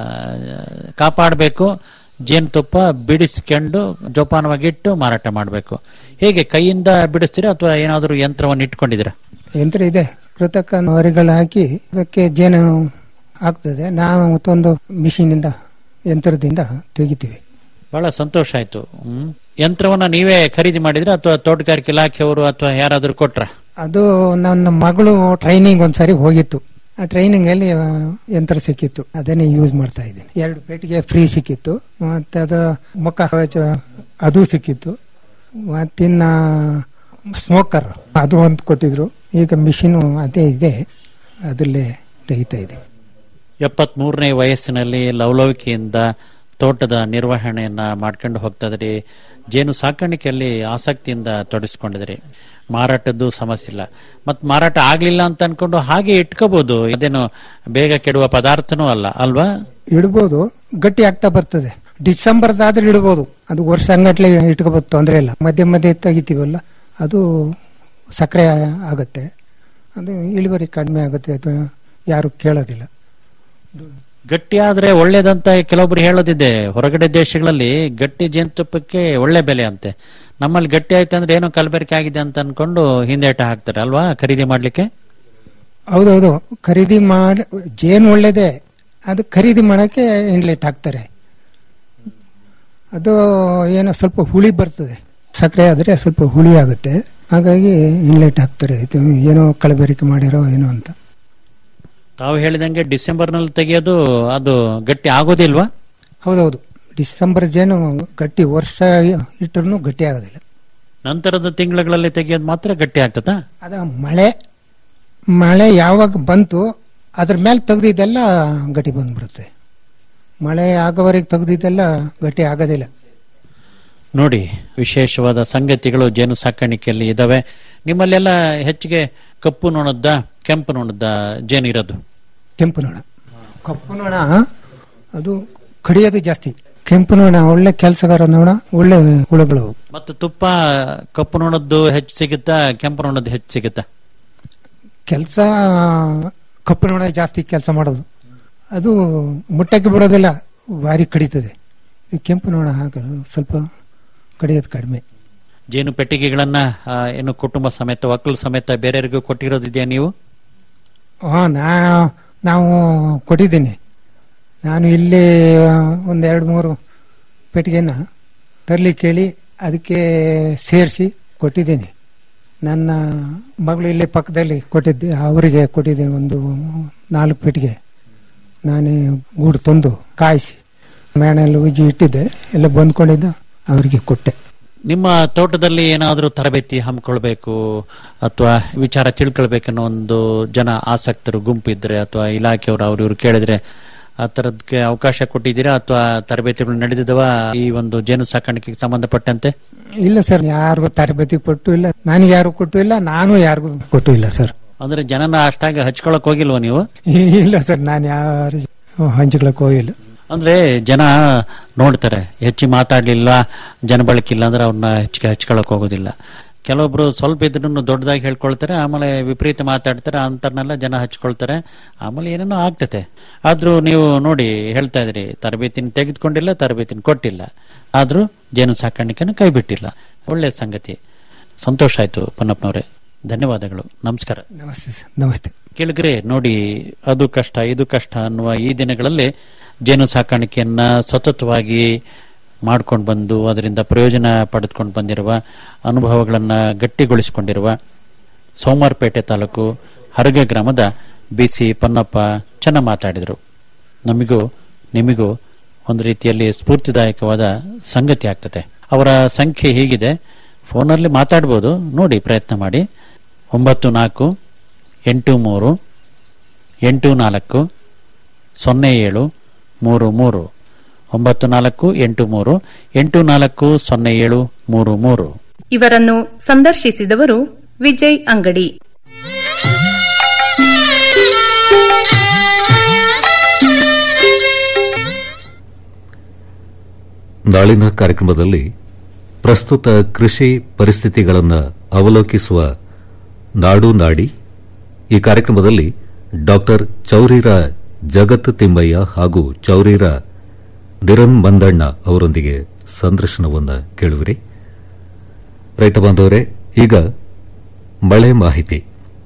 ಕಾಪಾಡಬೇಕು ಜೇನುತುಪ್ಪ ಬಿಡಿಸ್ಕೊಂಡು ಜೋಪಾನವಾಗಿ ಇಟ್ಟು ಮಾರಾಟ ಮಾಡಬೇಕು ಹೇಗೆ ಕೈಯಿಂದ ಬಿಡಿಸ್ತೀರಾ ಅಥವಾ ಏನಾದರೂ ಯಂತ್ರವನ್ನು ಇಟ್ಕೊಂಡಿದ್ದೀರಾ ಯಂತ್ರ ಇದೆ ಕೃತಕ ಹೊರಿಗಳು ಹಾಕಿ ಅದಕ್ಕೆ ಜೇನು ಆಗ್ತದೆ ನಾವು ಮತ್ತೊಂದು ಮಿಷಿನಿಂದ ಯಂತ್ರದಿಂದ ತೆಗಿತೀವಿ ಬಹಳ ಸಂತೋಷ ಆಯ್ತು ಹ್ಮ್ ಯಂತ್ರವನ್ನ ನೀವೇ ಖರೀದಿ ಮಾಡಿದ್ರ ಅಥವಾ ತೋಟಗಾರಿಕೆ ಇಲಾಖೆಯವರು ಅಥವಾ ಯಾರಾದ್ರೂ ಕೊಟ್ರ ಅದು ನನ್ನ ಮಗಳು ಟ್ರೈನಿಂಗ್ ಒಂದ್ಸರಿ ಹೋಗಿತ್ತು ಆ ಟ್ರೈನಿಂಗ್ ಅಲ್ಲಿ ಆ, ಯಂತ್ರ ಸಿಕ್ಕಿತ್ತು ಅದನ್ನೇ ಯೂಸ್ ಮಾಡ್ತಾ ಇದ್ದೀನಿ ಎರಡು ಪೇಟಿಗೆ ಫ್ರೀ ಸಿಕ್ಕಿತ್ತು ಮತ್ತೆ ಅದು ಮುಖ ಕವಚ ಅದು ಸಿಕ್ಕಿತ್ತು ಮತ್ತಿನ್ನ ಸ್ಮೋಕರ್ ಅದು ಒಂದು ಕೊಟ್ಟಿದ್ರು ಈಗ ಮಿಷಿನ್ ಅದೇ ಇದೆ ಅದರಲ್ಲೇ ತೆಗಿತಾ ಇದೆ ಎಪ್ಪತ್ ಮೂರನೇ ವಯಸ್ಸಿನಲ್ಲಿ ಲವಲವಿಕೆಯಿಂದ ತೋಟದ ನಿರ್ವಹಣೆಯನ್ನ ಮಾಡ್ಕೊಂಡು ಹೋಗ್ತಾ ಇದ್ರಿ ಜೇನು ಸಾಕಾಣಿಕೆಯಲ್ಲಿ ಆಸಕ್ತಿಯಿಂದ ತೊಡಗಿಸ್ಕೊಂಡಿದ್ರಿ ಮಾರಾಟದ್ದು ಸಮಸ್ಯೆ ಇಲ್ಲ ಮತ್ ಮಾರಾಟ ಆಗ್ಲಿಲ್ಲ ಅಂತ ಅನ್ಕೊಂಡು ಹಾಗೆ ಇಟ್ಕೋಬಹುದು ಇದೇನು ಬೇಗ ಕೆಡುವ ಪದಾರ್ಥನೂ ಅಲ್ಲ ಅಲ್ವಾ ಇಡ್ಬೋದು ಗಟ್ಟಿ ಆಗ್ತಾ ಬರ್ತದೆ ಡಿಸೆಂಬರ್ದಾದ್ರೆ ಇಡ್ಬೋದು ಅದು ವರ್ಷ ಅಂಗಟ್ಲೆ ಇಟ್ಕೋಬೋದು ತೊಂದರೆ ಇಲ್ಲ ಮಧ್ಯೆ ಮಧ್ಯೆ ತೆಗಿತೀವಲ್ಲ ಅದು ಸಕ್ಕರೆ ಆಗುತ್ತೆ ಅದು ಇಳುವರಿ ಕಡಿಮೆ ಆಗುತ್ತೆ ಅದು ಯಾರು ಕೇಳೋದಿಲ್ಲ ಗಟ್ಟಿ ಆದ್ರೆ ಒಳ್ಳೇದಂತ ಕೆಲವೊಬ್ರು ಹೇಳೋದಿದೆ ಹೊರಗಡೆ ದೇಶಗಳಲ್ಲಿ ಗಟ್ಟಿ ಜೇನುತುಪ್ಪಕ್ಕೆ ಒಳ್ಳೆ ಬೆಲೆ ಅಂತೆ ನಮ್ಮಲ್ಲಿ ಗಟ್ಟಿ ಆಯ್ತು ಅಂದ್ರೆ ಏನೋ ಕಲಬೆರಕೆ ಆಗಿದೆ ಅಂತ ಅನ್ಕೊಂಡು ಹಿಂದೇಟ ಹಾಕ್ತಾರೆ ಅಲ್ವಾ ಖರೀದಿ ಮಾಡ್ಲಿಕ್ಕೆ ಹೌದೌದು ಖರೀದಿ ಮಾಡಿ ಜೇನು ಒಳ್ಳೇದೇ ಅದು ಖರೀದಿ ಮಾಡಕ್ಕೆ ಇನ್ಲೆಟ್ ಹಾಕ್ತಾರೆ ಅದು ಏನೋ ಸ್ವಲ್ಪ ಹುಳಿ ಬರ್ತದೆ ಸಕ್ಕರೆ ಆದ್ರೆ ಸ್ವಲ್ಪ ಹುಳಿ ಆಗುತ್ತೆ ಹಾಗಾಗಿ ಇನ್ಲೆಟ್ ಹಾಕ್ತಾರೆ ಇದು ಏನೋ ಕಲಬೆರಕೆ ಮಾಡಿರೋ ಏನೋ ಅಂತ ತಾವು ಹೇಳಿದಂಗೆ ಡಿಸೆಂಬರ್ ನಲ್ಲಿ ತೆಗೆಯೋದು ಅದು ಗಟ್ಟಿ ಆಗೋದಿಲ್ವಾ ಹೌದೌದು ಡಿಸೆಂಬರ್ ಜೇನು ಗಟ್ಟಿ ವರ್ಷ ಇಟ್ಟರು ಗಟ್ಟಿ ಆಗೋದಿಲ್ಲ ನಂತರದ ತಿಂಗಳುಗಳಲ್ಲಿ ತೆಗೆಯೋದು ಮಾತ್ರ ಗಟ್ಟಿ ಆಗ್ತದಾ ಅದ ಮಳೆ ಮಳೆ ಯಾವಾಗ ಬಂತು ಅದ್ರ ಮೇಲೆ ತೆಗ್ದಿದ್ದೆಲ್ಲ ಗಟ್ಟಿ ಬಂದ್ಬಿಡುತ್ತೆ ಮಳೆ ಆಗೋವರೆಗೆ ತೆಗ್ದಿದ್ದೆಲ್ಲ ಗಟ್ಟಿ ಆಗೋದಿಲ್ಲ ನೋಡಿ ವಿಶೇಷವಾದ ಸಂಗತಿಗಳು ಜೇನು ಸಾಕಾಣಿಕೆಯಲ್ಲಿ ಇದಾವೆ ನಿಮ್ಮಲ್ಲೆಲ್ಲ ಹೆಚ್ಚಿಗೆ ಕಪ್ಪು ನೊಣದ್ದ ಕೆಂಪು ನೊಣದ್ದ ಜೇನು ಇರೋದು ಕೆಂಪು ನೋಣ ಕಪ್ಪು ನೋಣ ಅದು ಕಡಿಯೋದು ಜಾಸ್ತಿ ಕೆಂಪು ನೋಣ ಒಳ್ಳೆ ಕೆಲಸಗಾರ ನೋಣ ಒಳ್ಳೆ ಹುಳುಗಳು ಮತ್ತು ತುಪ್ಪ ಕಪ್ಪು ನೊಣದ್ದು ಹೆಚ್ಚು ಸಿಗುತ್ತಾ ಕೆಂಪು ನೊಣದ್ದು ಹೆಚ್ಚು ಸಿಗುತ್ತಾ ಕೆಲಸ ಕಪ್ಪು ನೋಣ ಜಾಸ್ತಿ ಕೆಲಸ ಮಾಡೋದು ಅದು ಮುಟ್ಟಕ್ಕೆ ಬಿಡೋದಿಲ್ಲ ಭಾರಿ ಕಡಿತದೆ ಈ ಕೆಂಪು ನೋಣ ಹಾಕೋದು ಸ್ವಲ್ಪ ಕಡಿಯೋದು ಕಡಿಮೆ ಜೇನು ಪೆಟ್ಟಿಗೆಗಳನ್ನ ಆ, ಏನು ಕುಟುಂಬ ಸಮೇತ ಒಕ್ಕಲು ಸಮೇತ ಬೇರೆಯವರಿಗೂ ಕೊಟ್ಟಿರೋದಿದೆಯಾ ನೀವು ಹಾ ನಾ ನಾವು ಕೊಟ್ಟಿದ್ದೀನಿ ನಾನು ಇಲ್ಲಿ ಒಂದು ಎರಡು ಮೂರು ಪೆಟ್ಟಿಗೆನ ತರಲಿ ಕೇಳಿ ಅದಕ್ಕೆ ಸೇರಿಸಿ ಕೊಟ್ಟಿದ್ದೀನಿ ನನ್ನ ಮಗಳು ಇಲ್ಲಿ ಪಕ್ಕದಲ್ಲಿ ಕೊಟ್ಟಿದ್ದೆ ಅವರಿಗೆ ಕೊಟ್ಟಿದ್ದೀನಿ ಒಂದು ನಾಲ್ಕು ಪೆಟ್ಟಿಗೆ ನಾನೇ ಗೂಡು ತಂದು ಕಾಯಿಸಿ ಮೇಣೆಲ್ಲ ಉಜ್ಜಿ ಇಟ್ಟಿದ್ದೆ ಎಲ್ಲ ಬಂದ್ಕೊಂಡಿದ್ದ ಅವರಿಗೆ ಕೊಟ್ಟೆ ನಿಮ್ಮ ತೋಟದಲ್ಲಿ ಏನಾದರೂ ತರಬೇತಿ ಹಮ್ಮಿಕೊಳ್ಬೇಕು ಅಥವಾ ವಿಚಾರ ತಿಳ್ಕೊಳ್ಬೇಕನ್ನೋ ಒಂದು ಜನ ಆಸಕ್ತರು ಗುಂಪು ಇದ್ರೆ ಅಥವಾ ಇಲಾಖೆಯವರು ಅವ್ರು ಇವ್ರು ಕೇಳಿದ್ರೆ ಆ ತರದಕ್ಕೆ ಅವಕಾಶ ಕೊಟ್ಟಿದ್ದೀರಾ ಅಥವಾ ತರಬೇತಿಗಳು ನಡೆದಿದವ ಈ ಒಂದು ಜೇನು ಸಾಕಾಣಿಕೆಗೆ ಸಂಬಂಧಪಟ್ಟಂತೆ ಇಲ್ಲ ಸರ್ ಯಾರಿಗೂ ತರಬೇತಿ ಕೊಟ್ಟು ಇಲ್ಲ ನನಗೆ ಯಾರು ಕೊಟ್ಟು ಇಲ್ಲ ನಾನು ಯಾರಿಗೂ ಕೊಟ್ಟು ಇಲ್ಲ ಸರ್ ಅಂದ್ರೆ ಜನನ ಅಷ್ಟಾಗಿ ಹಚ್ಕೊಳಕ್ ಹೋಗಿಲ್ವಾ ನೀವು ಇಲ್ಲ ಸರ್ ನಾನು ಯಾರು ಹಂಚ್ಕೊಳಕ್ ಹೋಗಿಲ್ಲ ಅಂದ್ರೆ ಜನ ನೋಡ್ತಾರೆ ಹೆಚ್ಚಿ ಮಾತಾಡ್ಲಿಲ್ಲ ಜನ ಬಳಕಿಲ್ಲ ಅಂದ್ರೆ ಅವ್ರನ್ನ ಹೆಚ್ಚಿಗೆ ಹಚ್ಕೊಳಕ್ ಹೋಗೋದಿಲ್ಲ ಕೆಲವೊಬ್ರು ಸ್ವಲ್ಪ ಇದ್ರೂ ದೊಡ್ಡದಾಗಿ ಹೇಳ್ಕೊಳ್ತಾರೆ ಆಮೇಲೆ ವಿಪರೀತ ಮಾತಾಡ್ತಾರೆ ಅಂತರ್ನೆಲ್ಲ ಜನ ಹಚ್ಕೊಳ್ತಾರೆ ಆಮೇಲೆ ಏನೇನೋ ಆಗ್ತತೆ ಆದ್ರೂ ನೀವು ನೋಡಿ ಹೇಳ್ತಾ ಇದ್ರಿ ತರಬೇತಿನ ತೆಗೆದುಕೊಂಡಿಲ್ಲ ತರಬೇತಿನ ಕೊಟ್ಟಿಲ್ಲ ಆದ್ರೂ ಜೇನು ಸಾಕಾಣಿಕೆನ ಕೈ ಬಿಟ್ಟಿಲ್ಲ ಒಳ್ಳೆ ಸಂಗತಿ ಸಂತೋಷ ಆಯ್ತು ಪನ್ನಪ್ಪನವರೇ ಧನ್ಯವಾದಗಳು ನಮಸ್ಕಾರ ನಮಸ್ತೆ ಸರ್ ನಮಸ್ತೆ ಕೇಳಿದ್ರೆ ನೋಡಿ ಅದು ಕಷ್ಟ ಇದು ಕಷ್ಟ ಅನ್ನುವ ಈ ದಿನಗಳಲ್ಲಿ ಜೇನು ಸಾಕಾಣಿಕೆಯನ್ನ ಸತತವಾಗಿ ಮಾಡ್ಕೊಂಡು ಬಂದು ಅದರಿಂದ ಪ್ರಯೋಜನ ಪಡೆದುಕೊಂಡು ಬಂದಿರುವ ಅನುಭವಗಳನ್ನ ಗಟ್ಟಿಗೊಳಿಸಿಕೊಂಡಿರುವ ಸೋಮವಾರಪೇಟೆ ತಾಲೂಕು ಹರಗೆ ಗ್ರಾಮದ ಬಿಸಿ ಪನ್ನಪ್ಪ ಚೆನ್ನಾಗಿ ಮಾತಾಡಿದರು ನಮಿಗೂ ನಿಮಿಗೂ ಒಂದು ರೀತಿಯಲ್ಲಿ ಸ್ಫೂರ್ತಿದಾಯಕವಾದ ಸಂಗತಿ ಆಗ್ತದೆ ಅವರ ಸಂಖ್ಯೆ ಹೀಗಿದೆ ಫೋನಲ್ಲಿ ಮಾತಾಡ್ಬೋದು ನೋಡಿ ಪ್ರಯತ್ನ ಮಾಡಿ ಒಂಬತ್ತು ನಾಲ್ಕು ಎಂಟು ಮೂರು ಎಂಟು ನಾಲ್ಕು ಸೊನ್ನೆ ಏಳು ಮೂರು ಮೂರು ಒಂಬತ್ತು ನಾಲ್ಕು ಎಂಟು ಮೂರು ಎಂಟು ನಾಲ್ಕು ಸೊನ್ನೆ ಏಳು ಮೂರು ಮೂರು ಇವರನ್ನು ಸಂದರ್ಶಿಸಿದವರು ವಿಜಯ್ ಅಂಗಡಿ ನಾಳಿನ ಕಾರ್ಯಕ್ರಮದಲ್ಲಿ ಪ್ರಸ್ತುತ ಕೃಷಿ ಪರಿಸ್ಥಿತಿಗಳನ್ನು ಅವಲೋಕಿಸುವ ನಾಡು ನಾಡಿ ಈ ಕಾರ್ಯಕ್ರಮದಲ್ಲಿ ಡಾಕ್ಟರ್ ಚೌರಿರ ಜಗತ್ ತಿಮ್ಮಯ್ಯ ಹಾಗೂ ಚೌರಿರ ದಿರನ್ ಮಂದಣ್ಣ ಅವರೊಂದಿಗೆ ಸಂದರ್ಶನವನ್ನು ಕೇಳುವಿರಿ ರೈತ ಬಾಂಧವರೇ ಈಗ ಮಳೆ ಮಾಹಿತಿ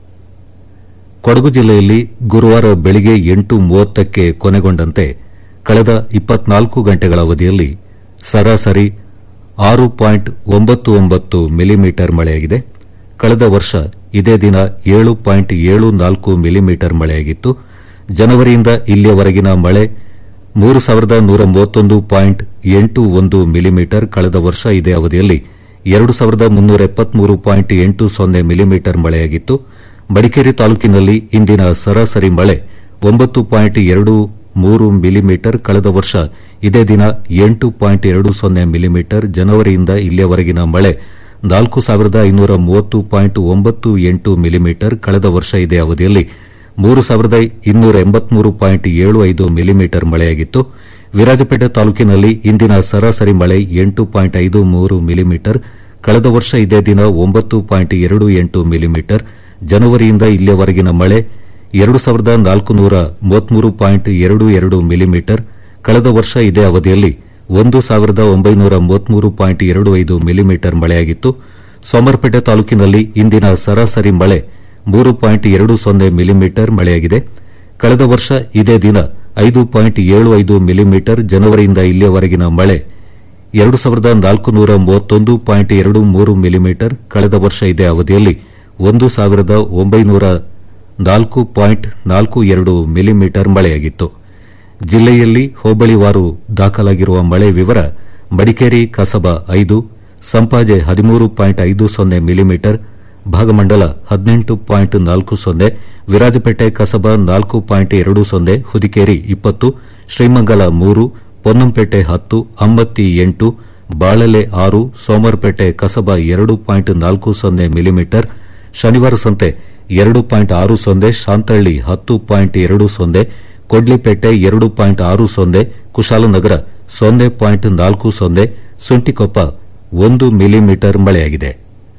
ಕೊಡಗು ಜಿಲ್ಲೆಯಲ್ಲಿ ಗುರುವಾರ ಬೆಳಿಗ್ಗೆ ಎಂಟು ಮೂವತ್ತಕ್ಕೆ ಕೊನೆಗೊಂಡಂತೆ ಕಳೆದ ಇಪ್ಪತ್ನಾಲ್ಕು ಗಂಟೆಗಳ ಅವಧಿಯಲ್ಲಿ ಸರಾಸರಿ ಆರು ಪಾಯಿಂಟ್ ಒಂಬತ್ತು ಒಂಬತ್ತು ಮಿಲಿಮೀಟರ್ ಮಳೆಯಾಗಿದೆ ಕಳೆದ ವರ್ಷ ಇದೇ ದಿನ ಏಳು ಪಾಯಿಂಟ್ ಏಳು ನಾಲ್ಕು ಮಿಲಿಮೀಟರ್ ಮಳೆಯಾಗಿತ್ತು ಜನವರಿಯಿಂದ ಇಲ್ಲಿಯವರೆಗಿನ ಮಳೆ ಮೂರು ಸಾವಿರದ ನೂರ ಮೂವತ್ತೊಂದು ಪಾಯಿಂಟ್ ಎಂಟು ಒಂದು ಮಿಲಿಮೀಟರ್ ಕಳೆದ ವರ್ಷ ಇದೇ ಅವಧಿಯಲ್ಲಿ ಎರಡು ಸಾವಿರದ ಮುನ್ನೂರ ಎಪ್ಪತ್ಮೂರು ಪಾಯಿಂಟ್ ಎಂಟು ಸೊನ್ನೆ ಮಿಲಿಮೀಟರ್ ಮಳೆಯಾಗಿತ್ತು ಮಡಿಕೇರಿ ತಾಲೂಕಿನಲ್ಲಿ ಇಂದಿನ ಸರಾಸರಿ ಮಳೆ ಒಂಬತ್ತು ಪಾಯಿಂಟ್ ಎರಡು ಮೂರು ಮಿಲಿಮೀಟರ್ ಕಳೆದ ವರ್ಷ ಇದೇ ದಿನ ಎಂಟು ಪಾಯಿಂಟ್ ಎರಡು ಸೊನ್ನೆ ಮಿಲಿಮೀಟರ್ ಜನವರಿಯಿಂದ ಇಲ್ಲಿಯವರೆಗಿನ ಮಳೆ ನಾಲ್ಕು ಸಾವಿರದ ಐನೂರ ಮೂವತ್ತು ಪಾಯಿಂಟ್ ಒಂಬತ್ತು ಎಂಟು ಮಿಲಿಮೀಟರ್ ಕಳೆದ ವರ್ಷ ಇದೇ ಅವಧಿಯಲ್ಲಿ ಮೂರು ಸಾವಿರದ ಇನ್ನೂರ ಎಂಬತ್ಮೂರು ಪಾಯಿಂಟ್ ಏಳು ಐದು ಮಿಲಿಮೀಟರ್ ಮಳೆಯಾಗಿತ್ತು ವಿರಾಜಪೇಟೆ ತಾಲೂಕಿನಲ್ಲಿ ಇಂದಿನ ಸರಾಸರಿ ಮಳೆ ಎಂಟು ಪಾಯಿಂಟ್ ಐದು ಮೂರು ಮಿಲಿಮೀಟರ್ ಕಳೆದ ವರ್ಷ ಇದೇ ದಿನ ಒಂಬತ್ತು ಪಾಯಿಂಟ್ ಎರಡು ಎಂಟು ಮಿಲಿಮೀಟರ್ ಜನವರಿಯಿಂದ ಇಲ್ಲಿಯವರೆಗಿನ ಮಳೆ ಎರಡು ಸಾವಿರದ ನಾಲ್ಕುನೂರ ಮೂವತ್ಮೂರು ಪಾಯಿಂಟ್ ಎರಡು ಎರಡು ಮಿಲಿಮೀಟರ್ ಕಳೆದ ವರ್ಷ ಇದೇ ಅವಧಿಯಲ್ಲಿ ಒಂದು ಸಾವಿರದ ಒಂಬೈನೂರ ಮೂವತ್ಮೂರು ಪಾಯಿಂಟ್ ಎರಡು ಐದು ಮಿಲಿಮೀಟರ್ ಮಳೆಯಾಗಿತ್ತು ಸೋಮರ್ಪೇಟೆ ತಾಲೂಕಿನಲ್ಲಿ ಇಂದಿನ ಸರಾಸರಿ ಮಳೆ ಮೂರು ಪಾಯಿಂಟ್ ಎರಡು ಸೊನ್ನೆ ಮಿಲಿಮೀಟರ್ ಮಳೆಯಾಗಿದೆ ಕಳೆದ ವರ್ಷ ಇದೇ ದಿನ ಐದು ಪಾಯಿಂಟ್ ಏಳು ಐದು ಮಿಲಿಮೀಟರ್ ಜನವರಿಯಿಂದ ಇಲ್ಲಿಯವರೆಗಿನ ಮಳೆ ಎರಡು ಸಾವಿರದ ನಾಲ್ಕುನೂರ ಮೂವತ್ತೊಂದು ಪಾಯಿಂಟ್ ಎರಡು ಮೂರು ಮಿಲಿಮೀಟರ್ ಕಳೆದ ವರ್ಷ ಇದೇ ಅವಧಿಯಲ್ಲಿ ಒಂದು ಸಾವಿರದ ಒಂಬೈನೂರ ನಾಲ್ಕು ಪಾಯಿಂಟ್ ನಾಲ್ಕು ಎರಡು ಮಿಲಿಮೀಟರ್ ಮಳೆಯಾಗಿತ್ತು ಜಿಲ್ಲೆಯಲ್ಲಿ ಹೋಬಳಿವಾರು ದಾಖಲಾಗಿರುವ ಮಳೆ ವಿವರ ಮಡಿಕೇರಿ ಕಸಬಾ ಐದು ಸಂಪಾಜೆ ಹದಿಮೂರು ಪಾಯಿಂಟ್ ಐದು ಸೊನ್ನೆ ಮಿಲಿಮೀಟರ್ ಭಾಗಮಂಡಲ ಹದಿನೆಂಟು ಪಾಯಿಂಟ್ ನಾಲ್ಕು ಸೊನ್ನೆ ವಿರಾಜಪೇಟೆ ಕಸಬಾ ನಾಲ್ಕು ಪಾಯಿಂಟ್ ಎರಡು ಸೊನ್ನೆ ಹುದಿಕೇರಿ ಇಪ್ಪತ್ತು ಶ್ರೀಮಂಗಲ ಮೂರು ಪೊನ್ನಂಪೇಟೆ ಹತ್ತು ಅಮ್ಮತ್ತಿ ಎಂಟು ಬಾಳಲೆ ಆರು ಸೋಮರಪೇಟೆ ಕಸಬಾ ಎರಡು ಪಾಯಿಂಟ್ ನಾಲ್ಕು ಸೊನ್ನೆ ಮಿಲಿಮೀಟರ್ ಶನಿವಾರ ಸಂತೆ ಎರಡು ಪಾಯಿಂಟ್ ಆರು ಸೊನ್ನೆ ಶಾಂತಳ್ಳಿ ಹತ್ತು ಪಾಯಿಂಟ್ ಎರಡು ಸೊನ್ನೆ ಕೊಡ್ಲಿಪೇಟೆ ಎರಡು ಪಾಯಿಂಟ್ ಆರು ಸೊನ್ನೆ ಕುಶಾಲನಗರ ಸೊನ್ನೆ ಪಾಯಿಂಟ್ ನಾಲ್ಕು ಸೊನ್ನೆ ಸುಂಟಿಕೊಪ್ಪ ಒಂದು ಮಿಲಿಮೀಟರ್ ಮಳೆಯಾಗಿದೆ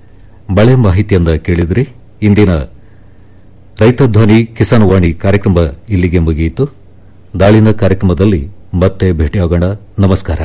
ಮಳೆ ಮಾಹಿತಿಯಿಂದ ಕೇಳಿದ್ರಿ ಇಂದಿನ ರೈತ ಧ್ವನಿ ಕಿಸಾನ್ ವಾಣಿ ಕಾರ್ಯಕ್ರಮ ಇಲ್ಲಿಗೆ ಮುಗಿಯಿತು ನಾಳಿನ ಕಾರ್ಯಕ್ರಮದಲ್ಲಿ ಮತ್ತೆ ಭೇಟಿಯಾಗೋಣ ನಮಸ್ಕಾರ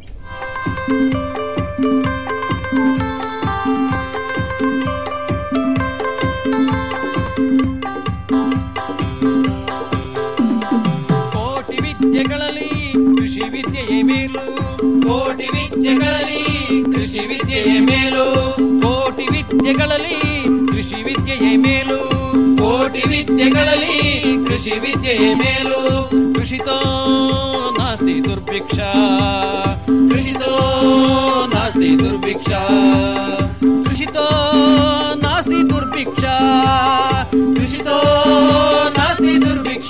ಕೋಟಿ ವಿದ್ಯೆಗಳಲ್ಲಿ ಕೃಷಿ ವಿದ್ಯೆಯೇ ಮೇಲು ಕೋಟಿ ವಿದ್ಯೆಗಳಲ್ಲಿ ಕೃಷಿ ವಿದ್ಯೆಯೇ ಮೇಲು ಕೋಟಿ ವಿದ್ಯೆಗಳಲ್ಲಿ ಕೃಷಿ ವಿದ್ಯೆಯೇ ಮೇಲು ಕೋಟಿ ವಿದ್ಯೆಗಳಲ್ಲಿ ಕೃಷಿ ವಿದ್ಯೆಯೇ ಮೇಲು ಕೃಷಿತೋ ನಾಸ್ತಿ ದುರ್ಭಿಕ್ಷ ಕೃಷಿತೋ ನಾಸ್ತಿ ದುರ್ಭಿಕ್ಷ ಕೃಷಿತೋ ನಾಸ್ತಿ ದುರ್ಭಿಕ್ಷ ಕೃಷಿತೋ ನಾಸ್ತಿ ದುರ್ಭಿಕ್ಷ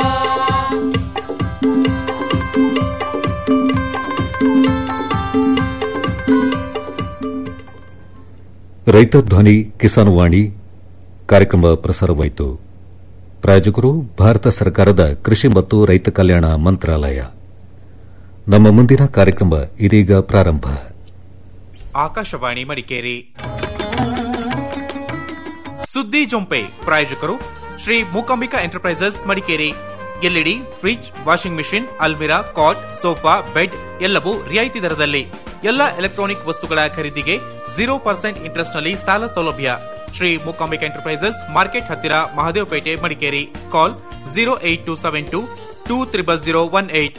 ರೈತ ಧ್ವನಿ ಕಿಸಾನ್ ವಾಣಿ ಕಾರ್ಯಕ್ರಮ ಪ್ರಸಾರವಾಯಿತು ಪ್ರಾಯೋಜಕರು ಭಾರತ ಸರ್ಕಾರದ ಕೃಷಿ ಮತ್ತು ರೈತ ಕಲ್ಯಾಣ ಮಂತ್ರಾಲಯ ನಮ್ಮ ಮುಂದಿನ ಕಾರ್ಯಕ್ರಮ ಇದೀಗ ಪ್ರಾರಂಭ ಆಕಾಶವಾಣಿ ಮಡಿಕೇರಿ ಸುದ್ದಿ ಜೊಂಪೆ ಪ್ರಾಯೋಜಕರು Shri Mookambika Enterprises Madikeri LED fridge washing machine ಅಲ್ಮಿರಾ ಕಾಟ್ ಸೋಫಾ ಬೆಡ್ ಎಲ್ಲವೂ ರಿಯಾಯಿತಿ ದರದಲ್ಲಿ ಎಲ್ಲ ಎಲೆಕ್ಟ್ರಾನಿಕ್ ವಸ್ತುಗಳ ಖರೀದಿಗೆ ಜೀರೋ ಪರ್ಸೆಂಟ್ ಇಂಟ್ರೆಸ್ಟ್ ನಲ್ಲಿ ಸಾಲ ಸೌಲಭ್ಯ ಶ್ರೀ ಮೂಕಾಂಬಿಕಾ ಎಂಟರ್ಪ್ರೈಸಸ್ ಮಾರ್ಕೆಟ್ ಹತ್ತಿರ Mahadevapete Madikeri call zero eight two seven two two triple zero one eight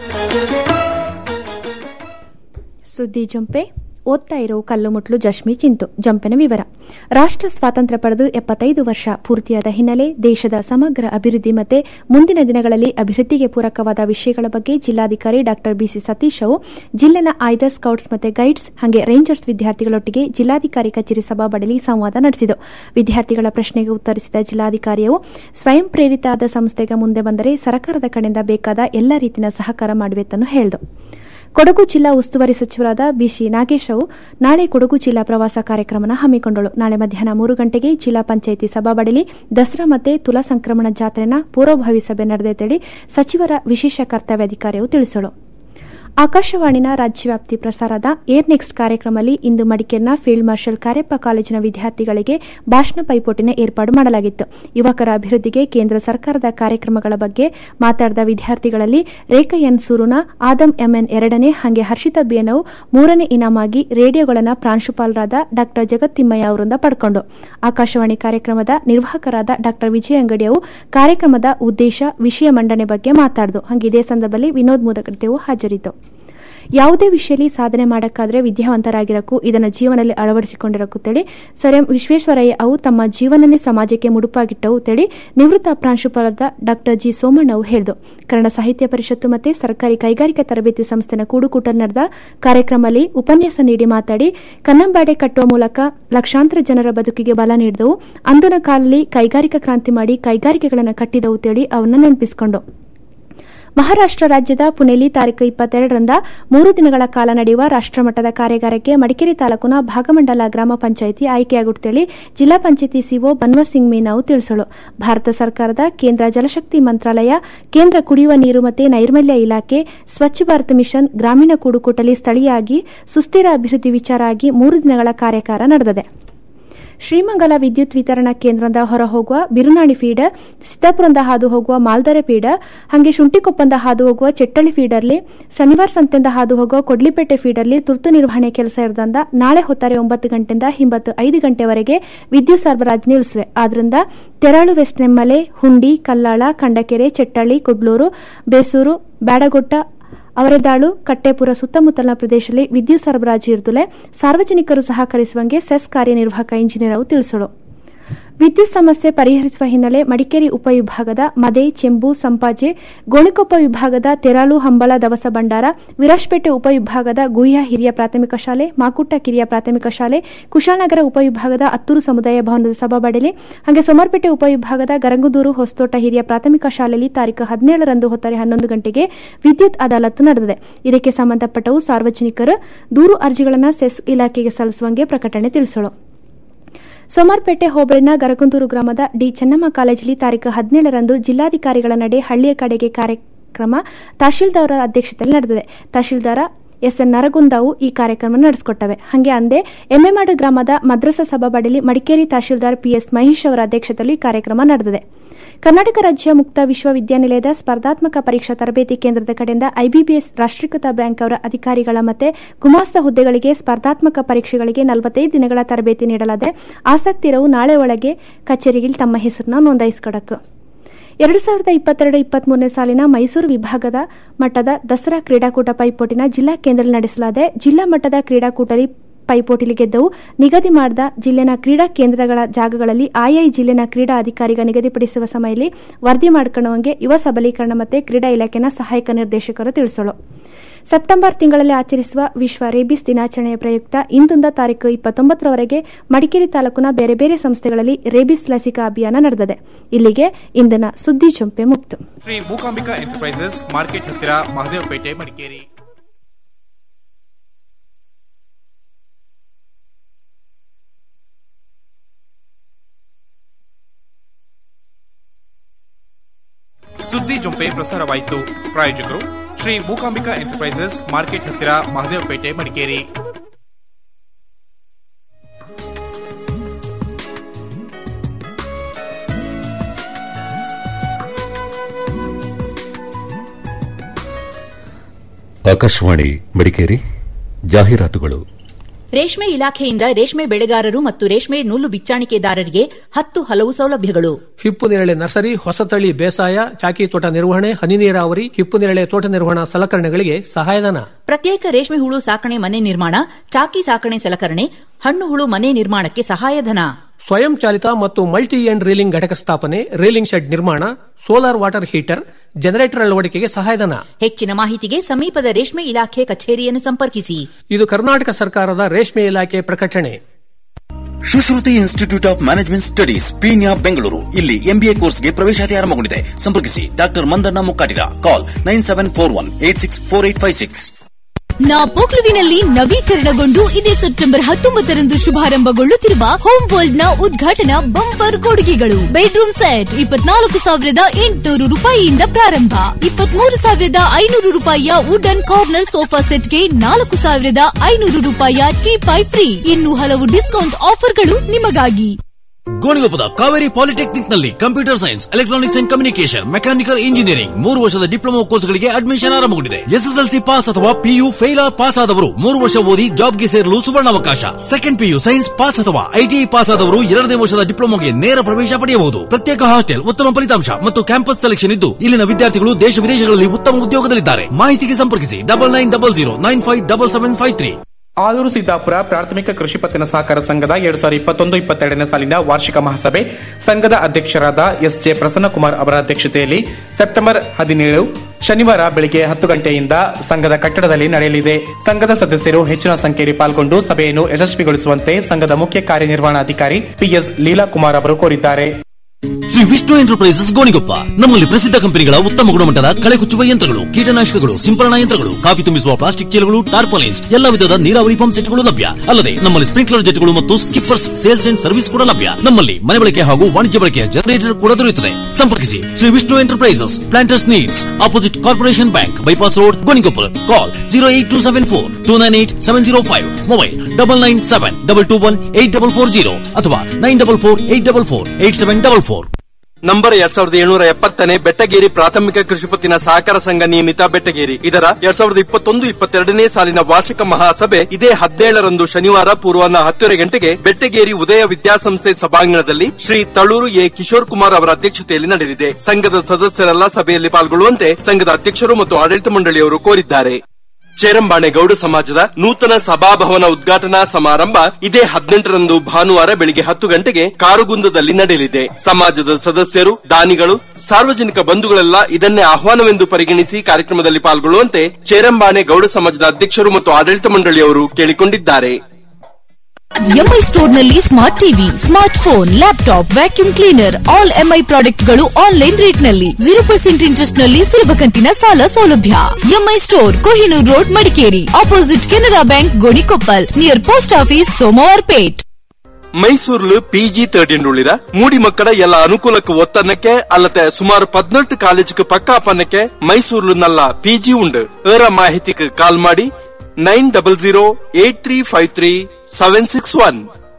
ಸುದ್ದಿ ಜಂಪೆ ಓದ್ತಾ ಇರೋ ಕಲ್ಲುಮುಟ್ಲು ಜಶ್ಮಿ ಚಿಂತು ಜಂಪಿನ ವಿವರ ರಾಷ್ಟ್ರ ಸ್ವಾತಂತ್ರ್ಯ ಪಡೆದು ಎಪ್ಪತ್ತೈದು ವರ್ಷ ಪೂರ್ತಿಯಾದ ಹಿನ್ನೆಲೆ ದೇಶದ ಸಮಗ್ರ ಅಭಿವೃದ್ಧಿ ಮತ್ತು ಮುಂದಿನ ದಿನಗಳಲ್ಲಿ ಅಭಿವೃದ್ಧಿಗೆ ಪೂರಕವಾದ ವಿಷಯಗಳ ಬಗ್ಗೆ ಜಿಲ್ಲಾಧಿಕಾರಿ ಡಾ ಬಿಸಿ ಸತೀಶ್ ಅವು ಜಿಲ್ಲೆನ ಆಯ್ದ ಸ್ಕೌಟ್ಸ್ ಮತ್ತು ಗೈಡ್ಸ್ ಹಾಗೆ ರೇಂಜರ್ಸ್ ವಿದ್ಯಾರ್ಥಿಗಳೊಟ್ಟಿಗೆ ಜಿಲ್ಲಾಧಿಕಾರಿ ಕಚೇರಿ ಸಭಾಬಡಲಿ ಸಂವಾದ ನಡೆಸಿತು ವಿದ್ಯಾರ್ಥಿಗಳ ಪ್ರಶ್ನೆಗೆ ಉತ್ತರಿಸಿದ ಜಿಲ್ಲಾಧಿಕಾರಿಯು ಸ್ವಯಂ ಪ್ರೇರಿತ ಆದ ಸಂಸ್ಥೆಗೆ ಮುಂದೆ ಬಂದರೆ ಸರ್ಕಾರದ ಕಡೆಯಿಂದ ಬೇಕಾದ ಎಲ್ಲ ರೀತಿಯ ಸಹಕಾರ ಮಾಡುವೆತ್ತನ್ನು ಹೇಳಿದರು ಕೊಡಗು ಜಿಲ್ಲಾ ಉಸ್ತುವಾರಿ ಸಚಿವರಾದ ಬಿಸಿ ನಾಗೇಶ್ ಅವು ನಾಳೆ ಕೊಡಗು ಜಿಲ್ಲಾ ಪ್ರವಾಸ ಕಾರ್ಯಕ್ರಮನ ಹಮ್ಮಿಕೊಂಡಳು ನಾಳೆ ಮಧ್ಯಾಹ್ನ ಮೂರು ಗಂಟೆಗೆ ಜಿಲ್ಲಾ ಪಂಚಾಯಿತಿ ಸಭಾಬಡಲಿ ದಸರಾ ಮತ್ತು ತುಲಾ ಸಂಕ್ರಮಣ ಜಾತ್ರೆನ ಪೂರ್ವಭಾವಿ ಸಭೆ ನಡೆದೈತೇಳಿ ಸಚಿವರ ವಿಶೇಷ ಕರ್ತವ್ಯಾಧಿಕಾರಿಯು ತಿಳಿಸಳು ಆಕಾಶವಾಣಿನ ರಾಜ್ಯವ್ಯಾಪ್ತಿ ಪ್ರಸಾರದ ಏರ್ ನೆಕ್ಸ್ಟ್ ಕಾರ್ಯಕ್ರಮದಲ್ಲಿ ಇಂದು ಮಡಿಕೇರಿನ ಫೀಲ್ಡ್ ಮಾರ್ಷಲ್ ಕಾರ್ಯಪ್ಪ ಕಾಲೇಜಿನ ವಿದ್ಯಾರ್ಥಿಗಳಿಗೆ ಭಾಷಣ ಪೈಪೋಟಿನ ಏರ್ಪಾಡು ಮಾಡಲಾಗಿತ್ತು ಯುವಕರ ಅಭಿವೃದ್ಧಿಗೆ ಕೇಂದ್ರ ಸರ್ಕಾರದ ಕಾರ್ಯಕ್ರಮಗಳ ಬಗ್ಗೆ ಮಾತಾಡಿದ ವಿದ್ಯಾರ್ಥಿಗಳಲ್ಲಿ ರೇಖಾ ಎನ್ ಸೂರುನ ಆದಂ ಎಂಎನ್ ಎರಡನೇ ಹಾಗೆ ಹರ್ಷಿತಾ ಬಿಯನವು ಮೂರನೇ ಇನಾಮಾಗಿ ರೇಡಿಯೋಗಳನ್ನ ಪ್ರಾಂಶುಪಾಲರಾದ ಡಾ ಜಗತ್ತಿಮ್ಮಯ್ಯ ಅವರಿಂದ ಪಡ್ಕೊಂಡು ಆಕಾಶವಾಣಿ ಕಾರ್ಯಕ್ರಮದ ನಿರ್ವಾಹಕರಾದ ಡಾ ವಿಜಯ ಅಂಗಡಿಯವು ಕಾರ್ಯಕ್ರಮದ ಉದ್ದೇಶ ವಿಷಯ ಮಂಡನೆ ಬಗ್ಗೆ ಮಾತಾಡಿದು ಹಾಗೆ ಇದೇ ಸಂದರ್ಭದಲ್ಲಿ ವಿನೋದ್ ಮುದಗಟ್ಟೆವು ಹಾಜರಿತ್ತು ಯಾವುದೇ ವಿಷಯದಲ್ಲಿ ಸಾಧನೆ ಮಾಡಕ್ಕಾದ್ರೆ ವಿದ್ಯಾವಂತರಾಗಿರಕ್ಕೂ ಇದನ್ನ ಜೀವನದಲ್ಲಿ ಅಳವಡಿಸಿಕೊಂಡಿರಕ್ಕೂ ತೇಳಿ ಸರ್ ಎಂ ವಿಶ್ವೇಶ್ವರಯ್ಯ ಅವು ತಮ್ಮ ಜೀವನನೇ ಸಮಾಜಕ್ಕೆ ಮುಡುಪಾಗಿಟ್ಟವು ತೇಳಿ ನಿವೃತ್ತ ಪ್ರಾಂಶುಪಾಲರಾದ ಡಾ ಜಿ ಸೋಮಣ್ಣ ಅವು ಹೇಳಿದು ಕನ್ನಡ ಸಾಹಿತ್ಯ ಪರಿಷತ್ತು ಮತ್ತು ಸರ್ಕಾರಿ ಕೈಗಾರಿಕಾ ತರಬೇತಿ ಸಂಸ್ಥೆನ ಕೂಡುಕೂಟಲ್ಲಿ ನಡೆದ ಕಾರ್ಯಕ್ರಮದಲ್ಲಿ ಉಪನ್ಯಾಸ ನೀಡಿ ಮಾತಾಡಿ ಕನ್ನಂಬಾಡೆ ಕಟ್ಟುವ ಮೂಲಕ ಲಕ್ಷಾಂತರ ಜನರ ಬದುಕಿಗೆ ಬಲ ನೀಡಿದವು ಅಂದಿನ ಕಾಲದಲ್ಲಿ ಕೈಗಾರಿಕಾ ಕ್ರಾಂತಿ ಮಾಡಿ ಕೈಗಾರಿಕೆಗಳನ್ನು ಕಟ್ಟಿದವು ತೇಳಿ ಅವನ್ನ ನೆನಪಿಸಿಕೊಂಡು ಮಹಾರಾಷ್ಟ್ರ ರಾಜ್ಯದ ಪುಣೆಯಲ್ಲಿ ತಾರೀಕು ಇಪ್ಪತ್ತೆರಡರಿಂದ ಮೂರು ದಿನಗಳ ಕಾಲ ನಡೆಯುವ ರಾಷ್ಟ್ರಮಟ್ಟದ ಕಾರ್ಯಾಗಾರಕ್ಕೆ ಮಡಿಕೇರಿ ತಾಲೂಕಿನ ಭಾಗಮಂಡಲ ಗ್ರಾಮ ಪಂಚಾಯಿತಿ ಆಯ್ಕೆಯಾಗುತ್ತೇಳಿ ಜಿಲ್ಲಾ ಪಂಚಾಯಿತಿ ಸಿಒ ಬನ್ವರ್ ಸಿಂಗ್ ಮೀನಾವು ತಿಳಿಸಲು ಭಾರತ ಸರ್ಕಾರದ ಕೇಂದ್ರ ಜಲಶಕ್ತಿ ಮಂತ್ರಾಲಯ ಕೇಂದ್ರ ಕುಡಿಯುವ ನೀರು ಮತ್ತು ನೈರ್ಮಲ್ಯ ಇಲಾಖೆ ಸ್ವಚ್ಛ ಭಾರತ್ ಮಿಷನ್ ಗ್ರಾಮೀಣ ಕೂಡುಕೂಟಲಿ ಸ್ಥಳೀಯಾಗಿ ಸುಸ್ಥಿರ ಅಭಿವೃದ್ಧಿ ವಿಚಾರ ಆಗಿ ಮೂರು ದಿನಗಳ ಕಾರ್ಯಾಗಾರ ನಡೆದಿದೆ ಶ್ರೀಮಂಗಲ ವಿದ್ಯುತ್ ವಿತರಣಾ ಕೇಂದ್ರದಿಂದ ಹೊರಹೋಗುವ ಬಿರುನಾಣಿ ಫೀಡರ್ ಸಿದ್ದಾಪುರದಿಂದ ಹಾದು ಹೋಗುವ ಮಾಲ್ದರೆ ಫೀಡರ್ ಹಾಗೆ ಶುಂಠಿಕೊಪ್ಪಂದ ಹಾದು ಹೋಗುವ ಚೆಟ್ಟಳ್ಳಿ ಫೀಡರ್ಲಿ ಶನಿವಾರ ಸಂತೆಯಿಂದ ಹಾದು ಹೋಗುವ ಕೊಡ್ಲಿಪೇಟೆ ಫೀಡರ್ಲಿ ತುರ್ತು ನಿರ್ವಹಣೆ ಕೆಲಸ ಇರೋದ್ರಿಂದ ನಾಳೆ ಹೊತ್ತಾರೆ ಒಂಬತ್ತು ಗಂಟೆಯಿಂದ ಹಿಂಬತ್ತು ಐದು ಗಂಟೆವರೆಗೆ ವಿದ್ಯುತ್ ಸರಬರಾಜು ನಿಲ್ಲಿಸುವೆ ಆದ್ರಿಂದ ತೆರಳು ವೆಸ್ಟ್ ನೆಮ್ಮಲೆ ಹುಂಡಿ ಕಲ್ಲಾಳ ಕಂಡಕೆರೆ ಚೆಟ್ಟಳ್ಳಿ ಕುಡ್ಲೂರು ಬೇಸೂರು ಬ್ಯಾಡಗೊಟ್ಟ ಅವರೆದಾಳು ಕಟ್ಟೆಪುರ ಸುತ್ತಮುತ್ತಲಿನ ಪ್ರದೇಶದಲ್ಲಿ ವಿದ್ಯುತ್ ಸರಬರಾಜು ಇರುತ್ತಲೇ ಸಾರ್ವಜನಿಕರು ಸಹಕರಿಸುವಂಗೆ ಸೆಸ್ ಕಾರ್ಯನಿರ್ವಾಹಕ ಇಂಜಿನಿಯರ್ ಅವರು ತಿಳಿಸಲು ವಿದ್ಯುತ್ ಸಮಸ್ಯೆ ಪರಿಹರಿಸುವ ಹಿನ್ನೆಲೆ ಮಡಿಕೇರಿ ಉಪವಿಭಾಗದ ಮದೆ ಚೆಂಬು ಸಂಪಾಜೆ ಗೋಣಿಕೊಪ್ಪ ವಿಭಾಗದ ತೆರಾಲು ಹಂಬಳ ದವಸ ಭಂಡಾರ ವಿರಾಜ್ಪೇಟೆ ಉಪವಿಭಾಗದ ಗುಹ್ಯ ಹಿರಿಯ ಪ್ರಾಥಮಿಕ ಶಾಲೆ ಮಾಕುಟ್ಟ ಕಿರಿಯ ಪ್ರಾಥಮಿಕ ಶಾಲೆ ಕುಶಾಲನಗರ ಉಪವಿಭಾಗದ ಅತ್ತೂರು ಸಮುದಾಯ ಭವನದ ಸಭಾಬಡಲಿ ಹಾಗೆ ಸೋಮರ್ಪೇಟೆ ಉಪವಿಭಾಗದ ಗರಂಗುದೂರು ಹೊಸತೋಟ ಹಿರಿಯ ಪ್ರಾಥಮಿಕ ಶಾಲೆಯಲ್ಲಿ ತಾರೀಕು ಹದಿನೇಳರಂದು ಹೊತ್ತಾರೆ ಹನ್ನೊಂದು ಗಂಟೆಗೆ ವಿದ್ಯುತ್ ಅದಾಲತ್ ನಡೆದಿದೆ ಇದಕ್ಕೆ ಸಂಬಂಧಪಟ್ಟವು ಸಾರ್ವಜನಿಕರು ದೂರು ಅರ್ಜಿಗಳನ್ನು ಸೆಸ್ ಇಲಾಖೆಗೆ ಸಲ್ಲಿಸುವಂಗೆ ಪ್ರಕಟಣೆ ತಿಳಿಸಲು ಸೋಮಾರ್ಪೇಟೆ ಹೋಬಳಿನ ಗರಗುಂದೂರು ಗ್ರಾಮದ ಡಿ ಚೆನ್ನಮ್ಮ ಕಾಲೇಜಲ್ಲಿ ತಾರೀಕು ಹದಿನೇಳರಂದು ಜಿಲ್ಲಾಧಿಕಾರಿಗಳ ನಡೆ ಹಳ್ಳಿಯ ಕಡೆಗೆ ಕಾರ್ಯಕ್ರಮ ತಹಶೀಲ್ದಾರ ಅಧ್ಯಕ್ಷತೆಯಲ್ಲಿ ನಡೆದಿದೆ ತಹಶೀಲ್ದಾರ ಎಸ್ಎನ್ ನರಗುಂದಾವು ಈ ಕಾರ್ಯಕ್ರಮ ನಡೆಸಿಕೊಟ್ಟವೆ ಹಾಗೆ ಅಂದೇ ಎಮ್ಮೆಮಾಡು ಗ್ರಾಮದ ಮದ್ರಸಾ ಸಭಾಬಡಲಿ ಮಡಿಕೇರಿ ತಹಶೀಲ್ದಾರ್ ಪಿಎಸ್ ಮಹೇಶ್ ಅವರ ಅಧ್ಯಕ್ಷತೆಯಲ್ಲಿ ಕಾರ್ಯಕ್ರಮ ನಡೆದಿದೆ ಕರ್ನಾಟಕ ರಾಜ್ಯ ಮುಕ್ತ ವಿಶ್ವವಿದ್ಯಾನಿಲಯದ ಸ್ಪರ್ಧಾತ್ಮಕ ಪರೀಕ್ಷಾ ತರಬೇತಿ ಕೇಂದ್ರದ ಕಡೆಯಿಂದ ಐಬಿಬಿಎಸ್ ರಾಷ್ಟೀಕೃತ ಬ್ಯಾಂಕ್ ಅವರ ಅಧಿಕಾರಿಗಳ ಮತ್ತು ಗುಮಾಸ್ತ ಹುದ್ದೆಗಳಿಗೆ ಸ್ಪರ್ಧಾತ್ಮಕ ಪರೀಕ್ಷೆಗಳಿಗೆ ನಲವತ್ತೈದು ದಿನಗಳ ತರಬೇತಿ ನೀಡಲಾದೆ ಆಸಕ್ತಿ ಇರವು ನಾಳೆ ಒಳಗೆ ಕಚೇರಿಗೆ ತಮ್ಮ ಹೆಸರನ್ನು ನೋಂದಾಯಿಸಿಕೊಡಬೇಕು ಎರಡು ಸಾವಿರದ ಇಪ್ಪತ್ತೆರಡು ಇಪ್ಪತ್ಮೂರನೇ ಸಾಲಿನ ಮೈಸೂರು ವಿಭಾಗದ ಮಟ್ಟದ ದಸರಾ ಕ್ರೀಡಾಕೂಟ ಪೈಪೋಟಿನ ಜಿಲ್ಲಾ ಕೇಂದ್ರದಲ್ಲಿ ನಡೆಸಲಾದೆ ಜಿಲ್ಲಾ ಮಟ್ಟದ ಕ್ರೀಡಾಕೂಟದಲ್ಲಿ ಪೈಪೋಟಿಲಿ ಗೆದ್ದವು ನಿಗದಿ ಮಾಡಿದ ಜಿಲ್ಲೆನ ಕ್ರೀಡಾ ಕೇಂದ್ರಗಳ ಜಾಗಗಳಲ್ಲಿ ಆಯಾ ಜಿಲ್ಲೆನ ಕ್ರೀಡಾ ಅಧಿಕಾರಿಗ ನಿಗದಿಪಡಿಸುವ ಸಮಯದಲ್ಲಿ ವರದಿ ಮಾಡಿಕೊಳ್ಳುವಂಗೆ ಯುವ ಸಬಲೀಕರಣ ಮತ್ತು ಕ್ರೀಡಾ ಇಲಾಖೆನ ಸಹಾಯಕ ನಿರ್ದೇಶಕರು ತಿಳಿಸಲು ಸೆಪ್ಟೆಂಬರ್ ತಿಂಗಳಲ್ಲಿ ಆಚರಿಸುವ ವಿಶ್ವ ರೇಬಿಸ್ ದಿನಾಚರಣೆಯ ಪ್ರಯುಕ್ತ ಇಂದಿಂದ ತಾರೀಕು ಇಪ್ಪತ್ತೊಂಬತ್ತರವರೆಗೆ ಮಡಿಕೇರಿ ತಾಲೂಕಿನ ಬೇರೆ ಬೇರೆ ಸಂಸ್ಥೆಗಳಲ್ಲಿ ರೇಬಿಸ್ ಲಸಿಕಾ ಅಭಿಯಾನ ನಡೆದಿದೆ ಇಲ್ಲಿಗೆ ಇಂದಿನ ಸುದ್ದಿ ಚೊಂಪೆ ಮುಕ್ತು ಶ್ರೀ ಮೂಕಾಂಬಿಕಾ ಎಂಟರ್ಪ್ರೈಸಸ್ ಮಾರ್ಕೆಟ್ ಹತ್ತಿರ ಮಹದೇವಪೇಟೆ ಮಡಿಕೇರಿ ಸುದ್ದಿ ಜೊಂಪೆ ಪ್ರಸಾರವಾಯಿತು ಪ್ರಾಯೋಜಕರು ಶ್ರೀ ಮೂಕಾಂಬಿಕಾ ಎಂಟರ್ಪ್ರೈಸಸ್ ಮಾರ್ಕೆಟ್ ಹತ್ತಿರ ಮಹದೇವಪೇಟೆ ಮಡಿಕೇರಿ ಆಕಾಶವಾಣಿ ಮಡಿಕೇರಿ ಜಾಹೀರಾತುಗಳು ರೇಷ್ಮೆ ಇಲಾಖೆಯಿಂದ ರೇಷ್ಮೆ ಬೆಳೆಗಾರರು ಮತ್ತು ರೇಷ್ಮೆ ನೂಲು ಬಿಚ್ಚಾಣಿಕೆದಾರರಿಗೆ ಹತ್ತು ಹಲವು ಸೌಲಭ್ಯಗಳು ಹಿಪ್ಪು ನೇರಳೆ ನರ್ಸರಿ ಹೊಸತಳಿ ಬೇಸಾಯ ಚಾಕಿ ತೋಟ ನಿರ್ವಹಣೆ ಹನಿ ನೀರಾವರಿ ಹಿಪ್ಪು ನೇರಳೆ ತೋಟ ನಿರ್ವಹಣಾ ಸಲಕರಣೆಗಳಿಗೆ ಸಹಾಯಧನ ಪ್ರತ್ಯೇಕ ರೇಷ್ಮೆ ಹುಳು ಸಾಕಣೆ ಮನೆ ನಿರ್ಮಾಣ ಚಾಕಿ ಸಾಕಣೆ ಸಲಕರಣೆ ಹಣ್ಣು ಹುಳು ಮನೆ ನಿರ್ಮಾಣಕ್ಕೆ ಸಹಾಯಧನ ಸ್ವಯಂ ಚಾಲಿತ ಮತ್ತು ಮಲ್ಟಿ ಎಂಡ್ ರೀಲಿಂಗ್ ಘಟಕ ಸ್ಥಾಪನೆ ರೀಲಿಂಗ್ ಶೆಡ್ ನಿರ್ಮಾಣ ಸೋಲಾರ್ ವಾಟರ್ ಹೀಟರ್ ಜನರೇಟರ್ ಅಳವಡಿಕೆಗೆ ಸಹಾಯಧನ ಹೆಚ್ಚಿನ ಮಾಹಿತಿಗೆ ಸಮೀಪದ ರೇಷ್ಮೆ ಇಲಾಖೆ ಕಚೇರಿಯನ್ನು ಸಂಪರ್ಕಿಸಿ ಇದು ಕರ್ನಾಟಕ ಸರ್ಕಾರದ ರೇಷ್ಮೆ ಇಲಾಖೆ ಪ್ರಕಟಣೆ Sushruti Institute of Management Studies Peenya Bengaluru ಇಲ್ಲಿ ಎಂಬಿಎ ಕೋರ್ಸ್ಗೆ ಪ್ರವೇಶಾತಿ ಆರಂಭಗೊಂಡಿದೆ ಸಂಪರ್ಕಿಸಿ doctor Mandanna Mukkatiga call nine seven four one eight six four eight five six ನಾ ಪೋಕ್ಲುವಿನಲ್ಲಿ ನವೀಕರಣಗೊಂಡು ಇದೇ ಸೆಪ್ಟೆಂಬರ್ ಹತ್ತೊಂಬತ್ತರಂದು ಶುಭಾರಂಭಗೊಳ್ಳುತ್ತಿರುವ ಹೋಮ್ ವರ್ಲ್ಡ್ ನ ಉದ್ಘಾಟನಾ ಬಂಪರ್ ಕೊಡುಗೆಗಳು ಬೆಡ್ರೂಮ್ ಸೆಟ್ ಇಪ್ಪತ್ನಾಲ್ಕು ಸಾವಿರದ ಎಂಟುನೂರು ರೂಪಾಯಿಯಿಂದ ಪ್ರಾರಂಭ ಇಪ್ಪತ್ಮೂರು ಸಾವಿರದ ಐನೂರು ರೂಪಾಯಿಯ ವುಡನ್ ಕಾರ್ನರ್ ಸೋಫಾ ಸೆಟ್ಗೆ ನಾಲ್ಕು ಸಾವಿರದ ಐನೂರು ರೂಪಾಯಿಯ ಟೀಪಾಯ್ ಫ್ರೀ ಇನ್ನು ಹಲವು ಡಿಸ್ಕೌಂಟ್ ಆಫರ್ಗಳು ನಿಮಗಾಗಿ ಗೋಣಿಗೊಪ್ಪದ ಕಾವೇರಿ ಪಾಲಿಟೆಕ್ನಿಕ್ ನಲ್ಲಿ computer science electronics and communication mechanical engineering ಮೂರು ವರ್ಷದ ಡಿಪ್ಲೊಮಾ ಕೋರ್ಸ್ಗಳಿಗೆ ಅಡ್ಮಿಷನ್ ಆರಂಭಗೊಂಡಿದೆ ಎಸ್ಎಸ್ಎಲ್ಸಿ ಪಾಸ್ ಅಥವಾ ಪಿಯು ಫೇಲ್ ಪಾಸ್ ಆದವರು ಮೂರು ವರ್ಷ ಓದಿ ಜಾಬ್ಗೆ ಸೇರಲು ಸುವರ್ಣಾವಕಾಶ ಸೆಕೆಂಡ್ ಪಿಯು ಸೈನ್ಸ್ ಪಾಸ್ ಅಥವಾ ಐಟಿಐ ಪಾಸ್ ಆದವರು ಎರಡನೇ ವರ್ಷದ ಡಿಪ್ಲೊಮಾಗೆ ನೇರ ಪ್ರವೇಶ ಪಡೆಯಬಹುದು ಪ್ರತ್ಯೇಕ ಹಾಸ್ಟೆಲ್ ಉತ್ತಮ ಫಲಿತಾಂಶ ಮತ್ತು ಕ್ಯಾಂಪಸ್ ಸೆಲೆಕ್ಷನ್ ಇದ್ದು ಇಲ್ಲಿನ ವಿದ್ಯಾರ್ಥಿಗಳು ದೇಶ ವಿದೇಶಗಳಲ್ಲಿ ಉತ್ತಮ ಉದ್ಯೋಗದಲ್ಲಿದ್ದಾರೆ ಮಾಹಿತಿಗೆ ಸಂಪರ್ಕಿಸಿ double nine double zero nine five double seven five three Aluru Siddapura ಪ್ರಾಥಮಿಕ ಕೃಷಿ ಪತ್ತಿನ ಸಹಕಾರ ಸಂಘದ ಎರಡ್ ಸಾವಿರದ ಇಪ್ಪತ್ತೊಂದು ಇಪ್ಪತ್ತೆರಡನೇ ಸಾಲಿನ ವಾರ್ಷಿಕ ಮಹಾಸಭೆ ಸಂಘದ ಅಧ್ಯಕ್ಷರಾದ ಎಸ್ ಜೆ ಪ್ರಸನ್ನಕುಮಾರ್ ಅವರ ಅಧ್ಯಕ್ಷತೆಯಲ್ಲಿ ಸೆಪ್ಟೆಂಬರ್ ಹದಿನೇಳು ಶನಿವಾರ ಬೆಳಿಗ್ಗೆ ಹತ್ತು ಗಂಟೆಯಿಂದ ಸಂಘದ ಕಟ್ಟಡದಲ್ಲಿ ನಡೆಯಲಿದೆ ಸಂಘದ ಸದಸ್ಯರು ಹೆಚ್ಚಿನ ಸಂಖ್ಯೆಯಲ್ಲಿ ಪಾಲ್ಗೊಂಡು ಸಭೆಯನ್ನು ಯಶಸ್ವಿಗೊಳಿಸುವಂತೆ ಸಂಘದ ಮುಖ್ಯ ಕಾರ್ಯನಿರ್ವಹಣಾಧಿಕಾರಿ ಪಿಎಸ್ ಲೀಲಾಕುಮಾರ್ ಅವರು ಕೋರಿದ್ದಾರೆ ಶ್ರೀ ವಿಷ್ಣು ಎಂಟರ್ಪ್ರೈಸಸ್ ಗೋಣಿಗೊಪ್ಪ ನಮ್ಮಲ್ಲಿ ಪ್ರಸಿದ್ಧ ಕಂಪನಿಗಳ ಉತ್ತಮ ಗುಣಮಟ್ಟದ ಕಳೆ ಕುಚ್ಚುವ ಯಂತ್ರಗಳು ಕೀಟನಾಶಕಗಳು ಸಿಂಪರಣಾ ಯಂತ್ರಗಳು ಕಾಫಿ ತುಂಬಿಸುವ ಪ್ಲಾಸ್ಟಿಕ್ ಚೀಲಗಳು ಟಾರ್ಪಾಲಿನ್ಸ್ ಎಲ್ಲ ವಿಧದ ನೀರಾವರಿ ಪಂಪ್ ಸೆಟ್ಗಳು ಲಭ್ಯ ಅಲ್ಲದೆ ನಮ್ಮಲ್ಲಿ ಸ್ಪ್ರಿಂಕ್ಲರ್ ಜೆಟ್ಗಳು ಮತ್ತು ಸ್ಕಿಪ್ಪರ್ಸ್ ಸೇಲ್ಸ್ ಅಂಡ್ ಸರ್ವಿಸ್ ಕೂಡ ಲಭ್ಯ ನಮ್ಮಲ್ಲಿ ಮನೆ ಬಳಕೆ ಹಾಗೂ ವಾಣಿಜ್ಯ ಬಳಕೆಯ ಜನರೇಟರ್ ಕೂಡ ದೊರೆಯುತ್ತದೆ ಸಂಪರ್ಕಿಸಿ Shri Vishnu Enterprises planters needs opposite Corporation Bank bypass road Gonikoppal call zero eight two seven four two nine eight seven zero five mobile double nine seven double two one eight double four zero ಅಥವಾ nine double four eight double four eight seven double four number ಎರಡ್ ಸಾವಿರದ ಏಳ್ನೂರ ಎಪ್ಪತ್ತನೇ ಬೆಟ್ಟಗೇರಿ ಪ್ರಾಥಮಿಕ ಕೃಷಿ ಪತ್ತಿನ ಸಹಕಾರ ಸಂಘ ನಿಯಮಿತ ಬೆಟ್ಟಗೇರಿ ಇದರ ಎರಡ್ ಸಾವಿರದ ಇಪ್ಪತ್ತೊಂದು ಇಪ್ಪತ್ತೆರಡನೇ ಸಾಲಿನ ವಾರ್ಷಿಕ ಮಹಾಸಭೆ ಇದೇ ಹದಿನೇಳರಂದು ಶನಿವಾರ ಪೂರ್ವಾಹ್ನ ಹತ್ತುವರೆ ಗಂಟೆಗೆ ಬೆಟ್ಟಗೇರಿ ಉದಯ ವಿದ್ಯಾಸಂಸ್ಥೆ ಸಭಾಂಗಣದಲ್ಲಿ ಶ್ರೀ ತಳೂರು ಎ ಕಿಶೋರ್ ಕುಮಾರ್ ಅವರ ಅಧ್ಯಕ್ಷತೆಯಲ್ಲಿ ನಡೆಯಲಿದೆ ಸಂಘದ ಸದಸ್ಯರೆಲ್ಲ ಸಭೆಯಲ್ಲಿ ಪಾಲ್ಗೊಳ್ಳುವಂತೆ ಸಂಘದ ಅಧ್ಯಕ್ಷರು ಮತ್ತು ಆಡಳಿತ ಮಂಡಳಿಯವರು ಕೋರಿದ್ದಾರೆ ಚೇರಂಬಾಣೆ ಗೌಡ ಸಮಾಜದ ನೂತನ ಸಭಾಭವನ ಉದ್ಘಾಟನಾ ಸಮಾರಂಭ ಇದೇ ಹದಿನೆಂಟರಂದು ಭಾನುವಾರ ಬೆಳಿಗ್ಗೆ ಹತ್ತು ಗಂಟೆಗೆ ಕಾರುಗುಂದದಲ್ಲಿ ನಡೆಯಲಿದೆ ಸಮಾಜದ ಸದಸ್ಯರು ದಾನಿಗಳು ಸಾರ್ವಜನಿಕ ಬಂಧುಗಳೆಲ್ಲ ಇದನ್ನೇ ಆಹ್ವಾನವೆಂದು ಪರಿಗಣಿಸಿ ಕಾರ್ಯಕ್ರಮದಲ್ಲಿ ಪಾಲ್ಗೊಳ್ಳುವಂತೆ ಚೇರಂಬಾಣೆ ಗೌಡ ಸಮಾಜದ ಅಧ್ಯಕ್ಷರು ಮತ್ತು ಆಡಳಿತ ಮಂಡಳಿಯವರು ಕೇಳಿಕೊಂಡಿದ್ದಾರೆ ಎಂಐ ಸ್ಟೋರ್ ನಲ್ಲಿ smart TV smart phone laptop vacuum cleaner all MI product ಗಳು ಆನ್ಲೈನ್ ರೇಟ್ ನಲ್ಲಿ ಜೀರೋ ಪರ್ಸೆಂಟ್ ಇಂಟ್ರೆಸ್ಟ್ ನಲ್ಲಿ ಸುಲಭ ಕಂತಿನ ಸಾಲ ಸೌಲಭ್ಯ MI store Kohinoor road Madikeri opposite Canara bank Gonikoppal near post office Somwarpet ಮೈಸೂರಿಲು ಪಿಜಿ ತರ್ಟೀನ್ ಉಳಿರ ಮೂಡಿ ಮಕ್ಕಳ ಎಲ್ಲ ಅನುಕೂಲಕ್ಕೆ ಒತ್ತನ್ನಕ್ಕೆ ಅಲ್ಲದೆ ಸುಮಾರು ಪದ್ನೆಂಟು ಕಾಲೇಜುக்கு ಪಕ್ಕಾ ಪನ್ನಕ್ಕೆ ಮೈಸೂರಿಲು ನಲ್ಲ ಪಿಜಿ ಉಂಡು ಏರ ಮಾಹಿತಿಗೆ ಕಾಲ್ ಮಾಡಿ nine double zero eight three five three seven six one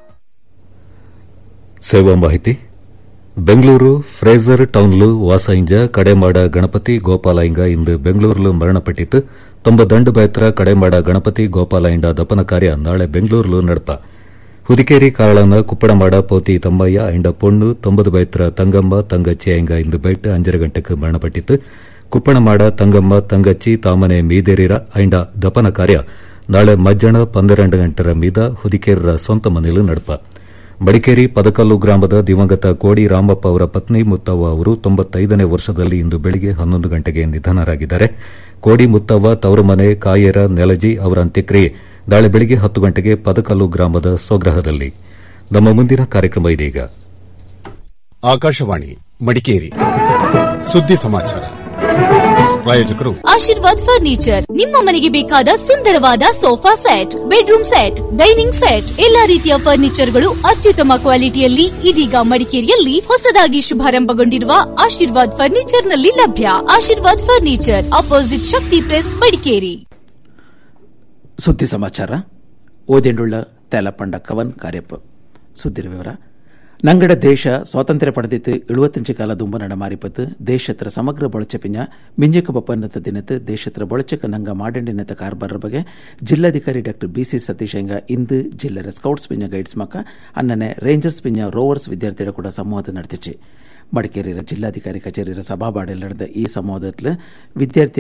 ಸೇವಾ ಮಾಹಿತಿ ಬೆಂಗಳೂರು ಫ್ರೇಜರ್ ಟೌನ್ಲು ವಾಸೈಂಜ ಕಡೆಮಾಡ ಗಣಪತಿ ಗೋಪಾಲಯ್ಯ ಇಂದು ಬೆಂಗಳೂರಿಲು ಮರಣಪಟ್ಟಿತ್ತು ತೊಂಬ ದಂಡು ಬೇತ್ರ ಕಡೆಮಾಡ ಗಣಪತಿ ಗೋಪಾಲಯ್ಯ ದಪನ ಕಾರ್ಯ ನಾಳೆ ಬೆಂಗಳೂರಿಲು ನಡಪ ಹುದಿಕೇರಿ ಕಾರಳನ ಕುಪ್ಪಡಮಾಡ ಪೋತಿ ತಮ್ಮಯ್ಯ ಐಂಡ ಪೊಣ್ಣು ತೊಂಬದು ಬೈತ್ರ ತಂಗಮ್ಮ ತಂಗಚ್ಚಿ ಐಂಗ ಇಂದು ಬೈಟ್ ಅಂಜರ ಗಂಟೆಗೆ ಮರಣಪಟ್ಟಿತ್ತು ಕುಪ್ಪಣಮಾಡ ತಂಗಮ್ಮ ತಂಗಚ್ಚಿ ತಾಮನೆ ಮೀದೇರಿರ ಐಂಡ ದಪನ ಕಾರ್ಯ ನಾಳೆ ಮಜ್ಜಣ ಪನ್ನೆರಡು ಗಂಟರ ಮೀದ ಹುದಿಕೇರರ ಸ್ವಂತ ಮನೆಯಲು ನಡಪ ಮಡಿಕೇರಿ ಪದಕಲ್ಲು ಗ್ರಾಮದ ದಿವಂಗತ ಕೋಡಿ ರಾಮಪ್ಪ ಅವರ ಪತ್ನಿ ಮುತ್ತವ್ವ ಅವರು ತೊಂಬತ್ತೈದನೇ ವರ್ಷದಲ್ಲಿ ಇಂದು ಬೆಳಿಗ್ಗೆ ಹನ್ನೊಂದು ಗಂಟೆಗೆ ನಿಧನರಾಗಿದ್ದಾರೆ ಕೋಡಿ ಮುತ್ತವ್ವ ತವರು ಮನೆ ಕಾಯೇರ ನೆಲಜಿ ಅವರ ಅಂತ್ಯಕ್ರಿಯೆ ನಾಳೆ ಬೆಳಿಗ್ಗೆ ಹತ್ತು ಗಂಟೆಗೆ ಪದಕಲ್ಲು ಗ್ರಾಮದ ಸ್ವಗ್ರಹದಲ್ಲಿ ನಮ್ಮ ಮುಂದಿನ ಕಾರ್ಯಕ್ರಮ ಇದೀಗ ಆಕಾಶವಾಣಿ ಮಡಿಕೇರಿ ಸುದ್ದಿ ಸಮಾಚಾರ ಪ್ರಾಯೋಜಕರು ಆಶೀರ್ವಾದ್ ಫರ್ನಿಚರ್ ನಿಮ್ಮ ಮನೆಗೆ ಬೇಕಾದ ಸುಂದರವಾದ sofa set bedroom set dining set ಎಲ್ಲಾ ರೀತಿಯ ಫರ್ನಿಚರ್ಗಳು ಅತ್ಯುತ್ತಮ ಕ್ವಾಲಿಟಿಯಲ್ಲಿ ಇದೀಗ ಮಡಿಕೇರಿಯಲ್ಲಿ ಹೊಸದಾಗಿ ಶುಭಾರಂಭಗೊಂಡಿರುವ ಆಶೀರ್ವಾದ್ ಫರ್ನಿಚರ್ ನಲ್ಲಿ ಲಭ್ಯ Ashirwad furniture opposite Shakti press Madikeri ಸುದ್ದಿ ಸಮಾಚಾರ ಓದೆಂಡುಳ್ಳ ತೇಲಪಂಡ ಕವನ್ ಕಾರ್ಯಪ್ಪ ಸುದ್ದಿರ ವಿವರ ನಂಗಡ ದೇಶ ಸ್ವಾತಂತ್ರ್ಯ ಪಡೆದಿತ್ತು எழுபத்தஞ்சு கால தும்ப நடமாரிப்பத்து ದೇಶತ್ರ ಸಮಗ್ರ ಬಳಚಪಿನ ಮಿಂಜಕ ಬಪ್ಪನ್ನತ ದಿನತ್ ದೇಶತ್ರ ಬಳಚಕ ನಂಗ ಮಾಡಂಡಿನತ ಕಾರ್ಬಾರ ಬಗ್ಗೆ ಜಿಲ್ಲಾಧಿಕಾರಿ ಡಾಕ್ಟರ್ ಬಿಸಿ ಸತೀಶ್ ಎಂಗ ಇಂದು ಜಿಲ್ಲೆರ ಸ್ಕೌಟ್ಸ್ ಪಿಂಜ ಗೈಡ್ಸ್ ಮಕ್ಕ ಅನ್ನನೆ ರೇಂಜರ್ಸ್ ಪಿಂಜ ರೋವರ್ಸ್ ವಿದ್ಯಾರ್ಥಿಗಳ ಕೂಡ ಸಂವಾದ ನಡೆದಿச்சு ಮಡಿಕೇರಿಯ ಜಿಲ್ಲಾಧಿಕಾರಿ ಕಚೇರಿಯ ಸಭಾಬಾಡಿಲ್ ನಡೆದ ಈ ಸಂವಾದത്തിൽ ವಿದ್ಯಾರ್ಥಿ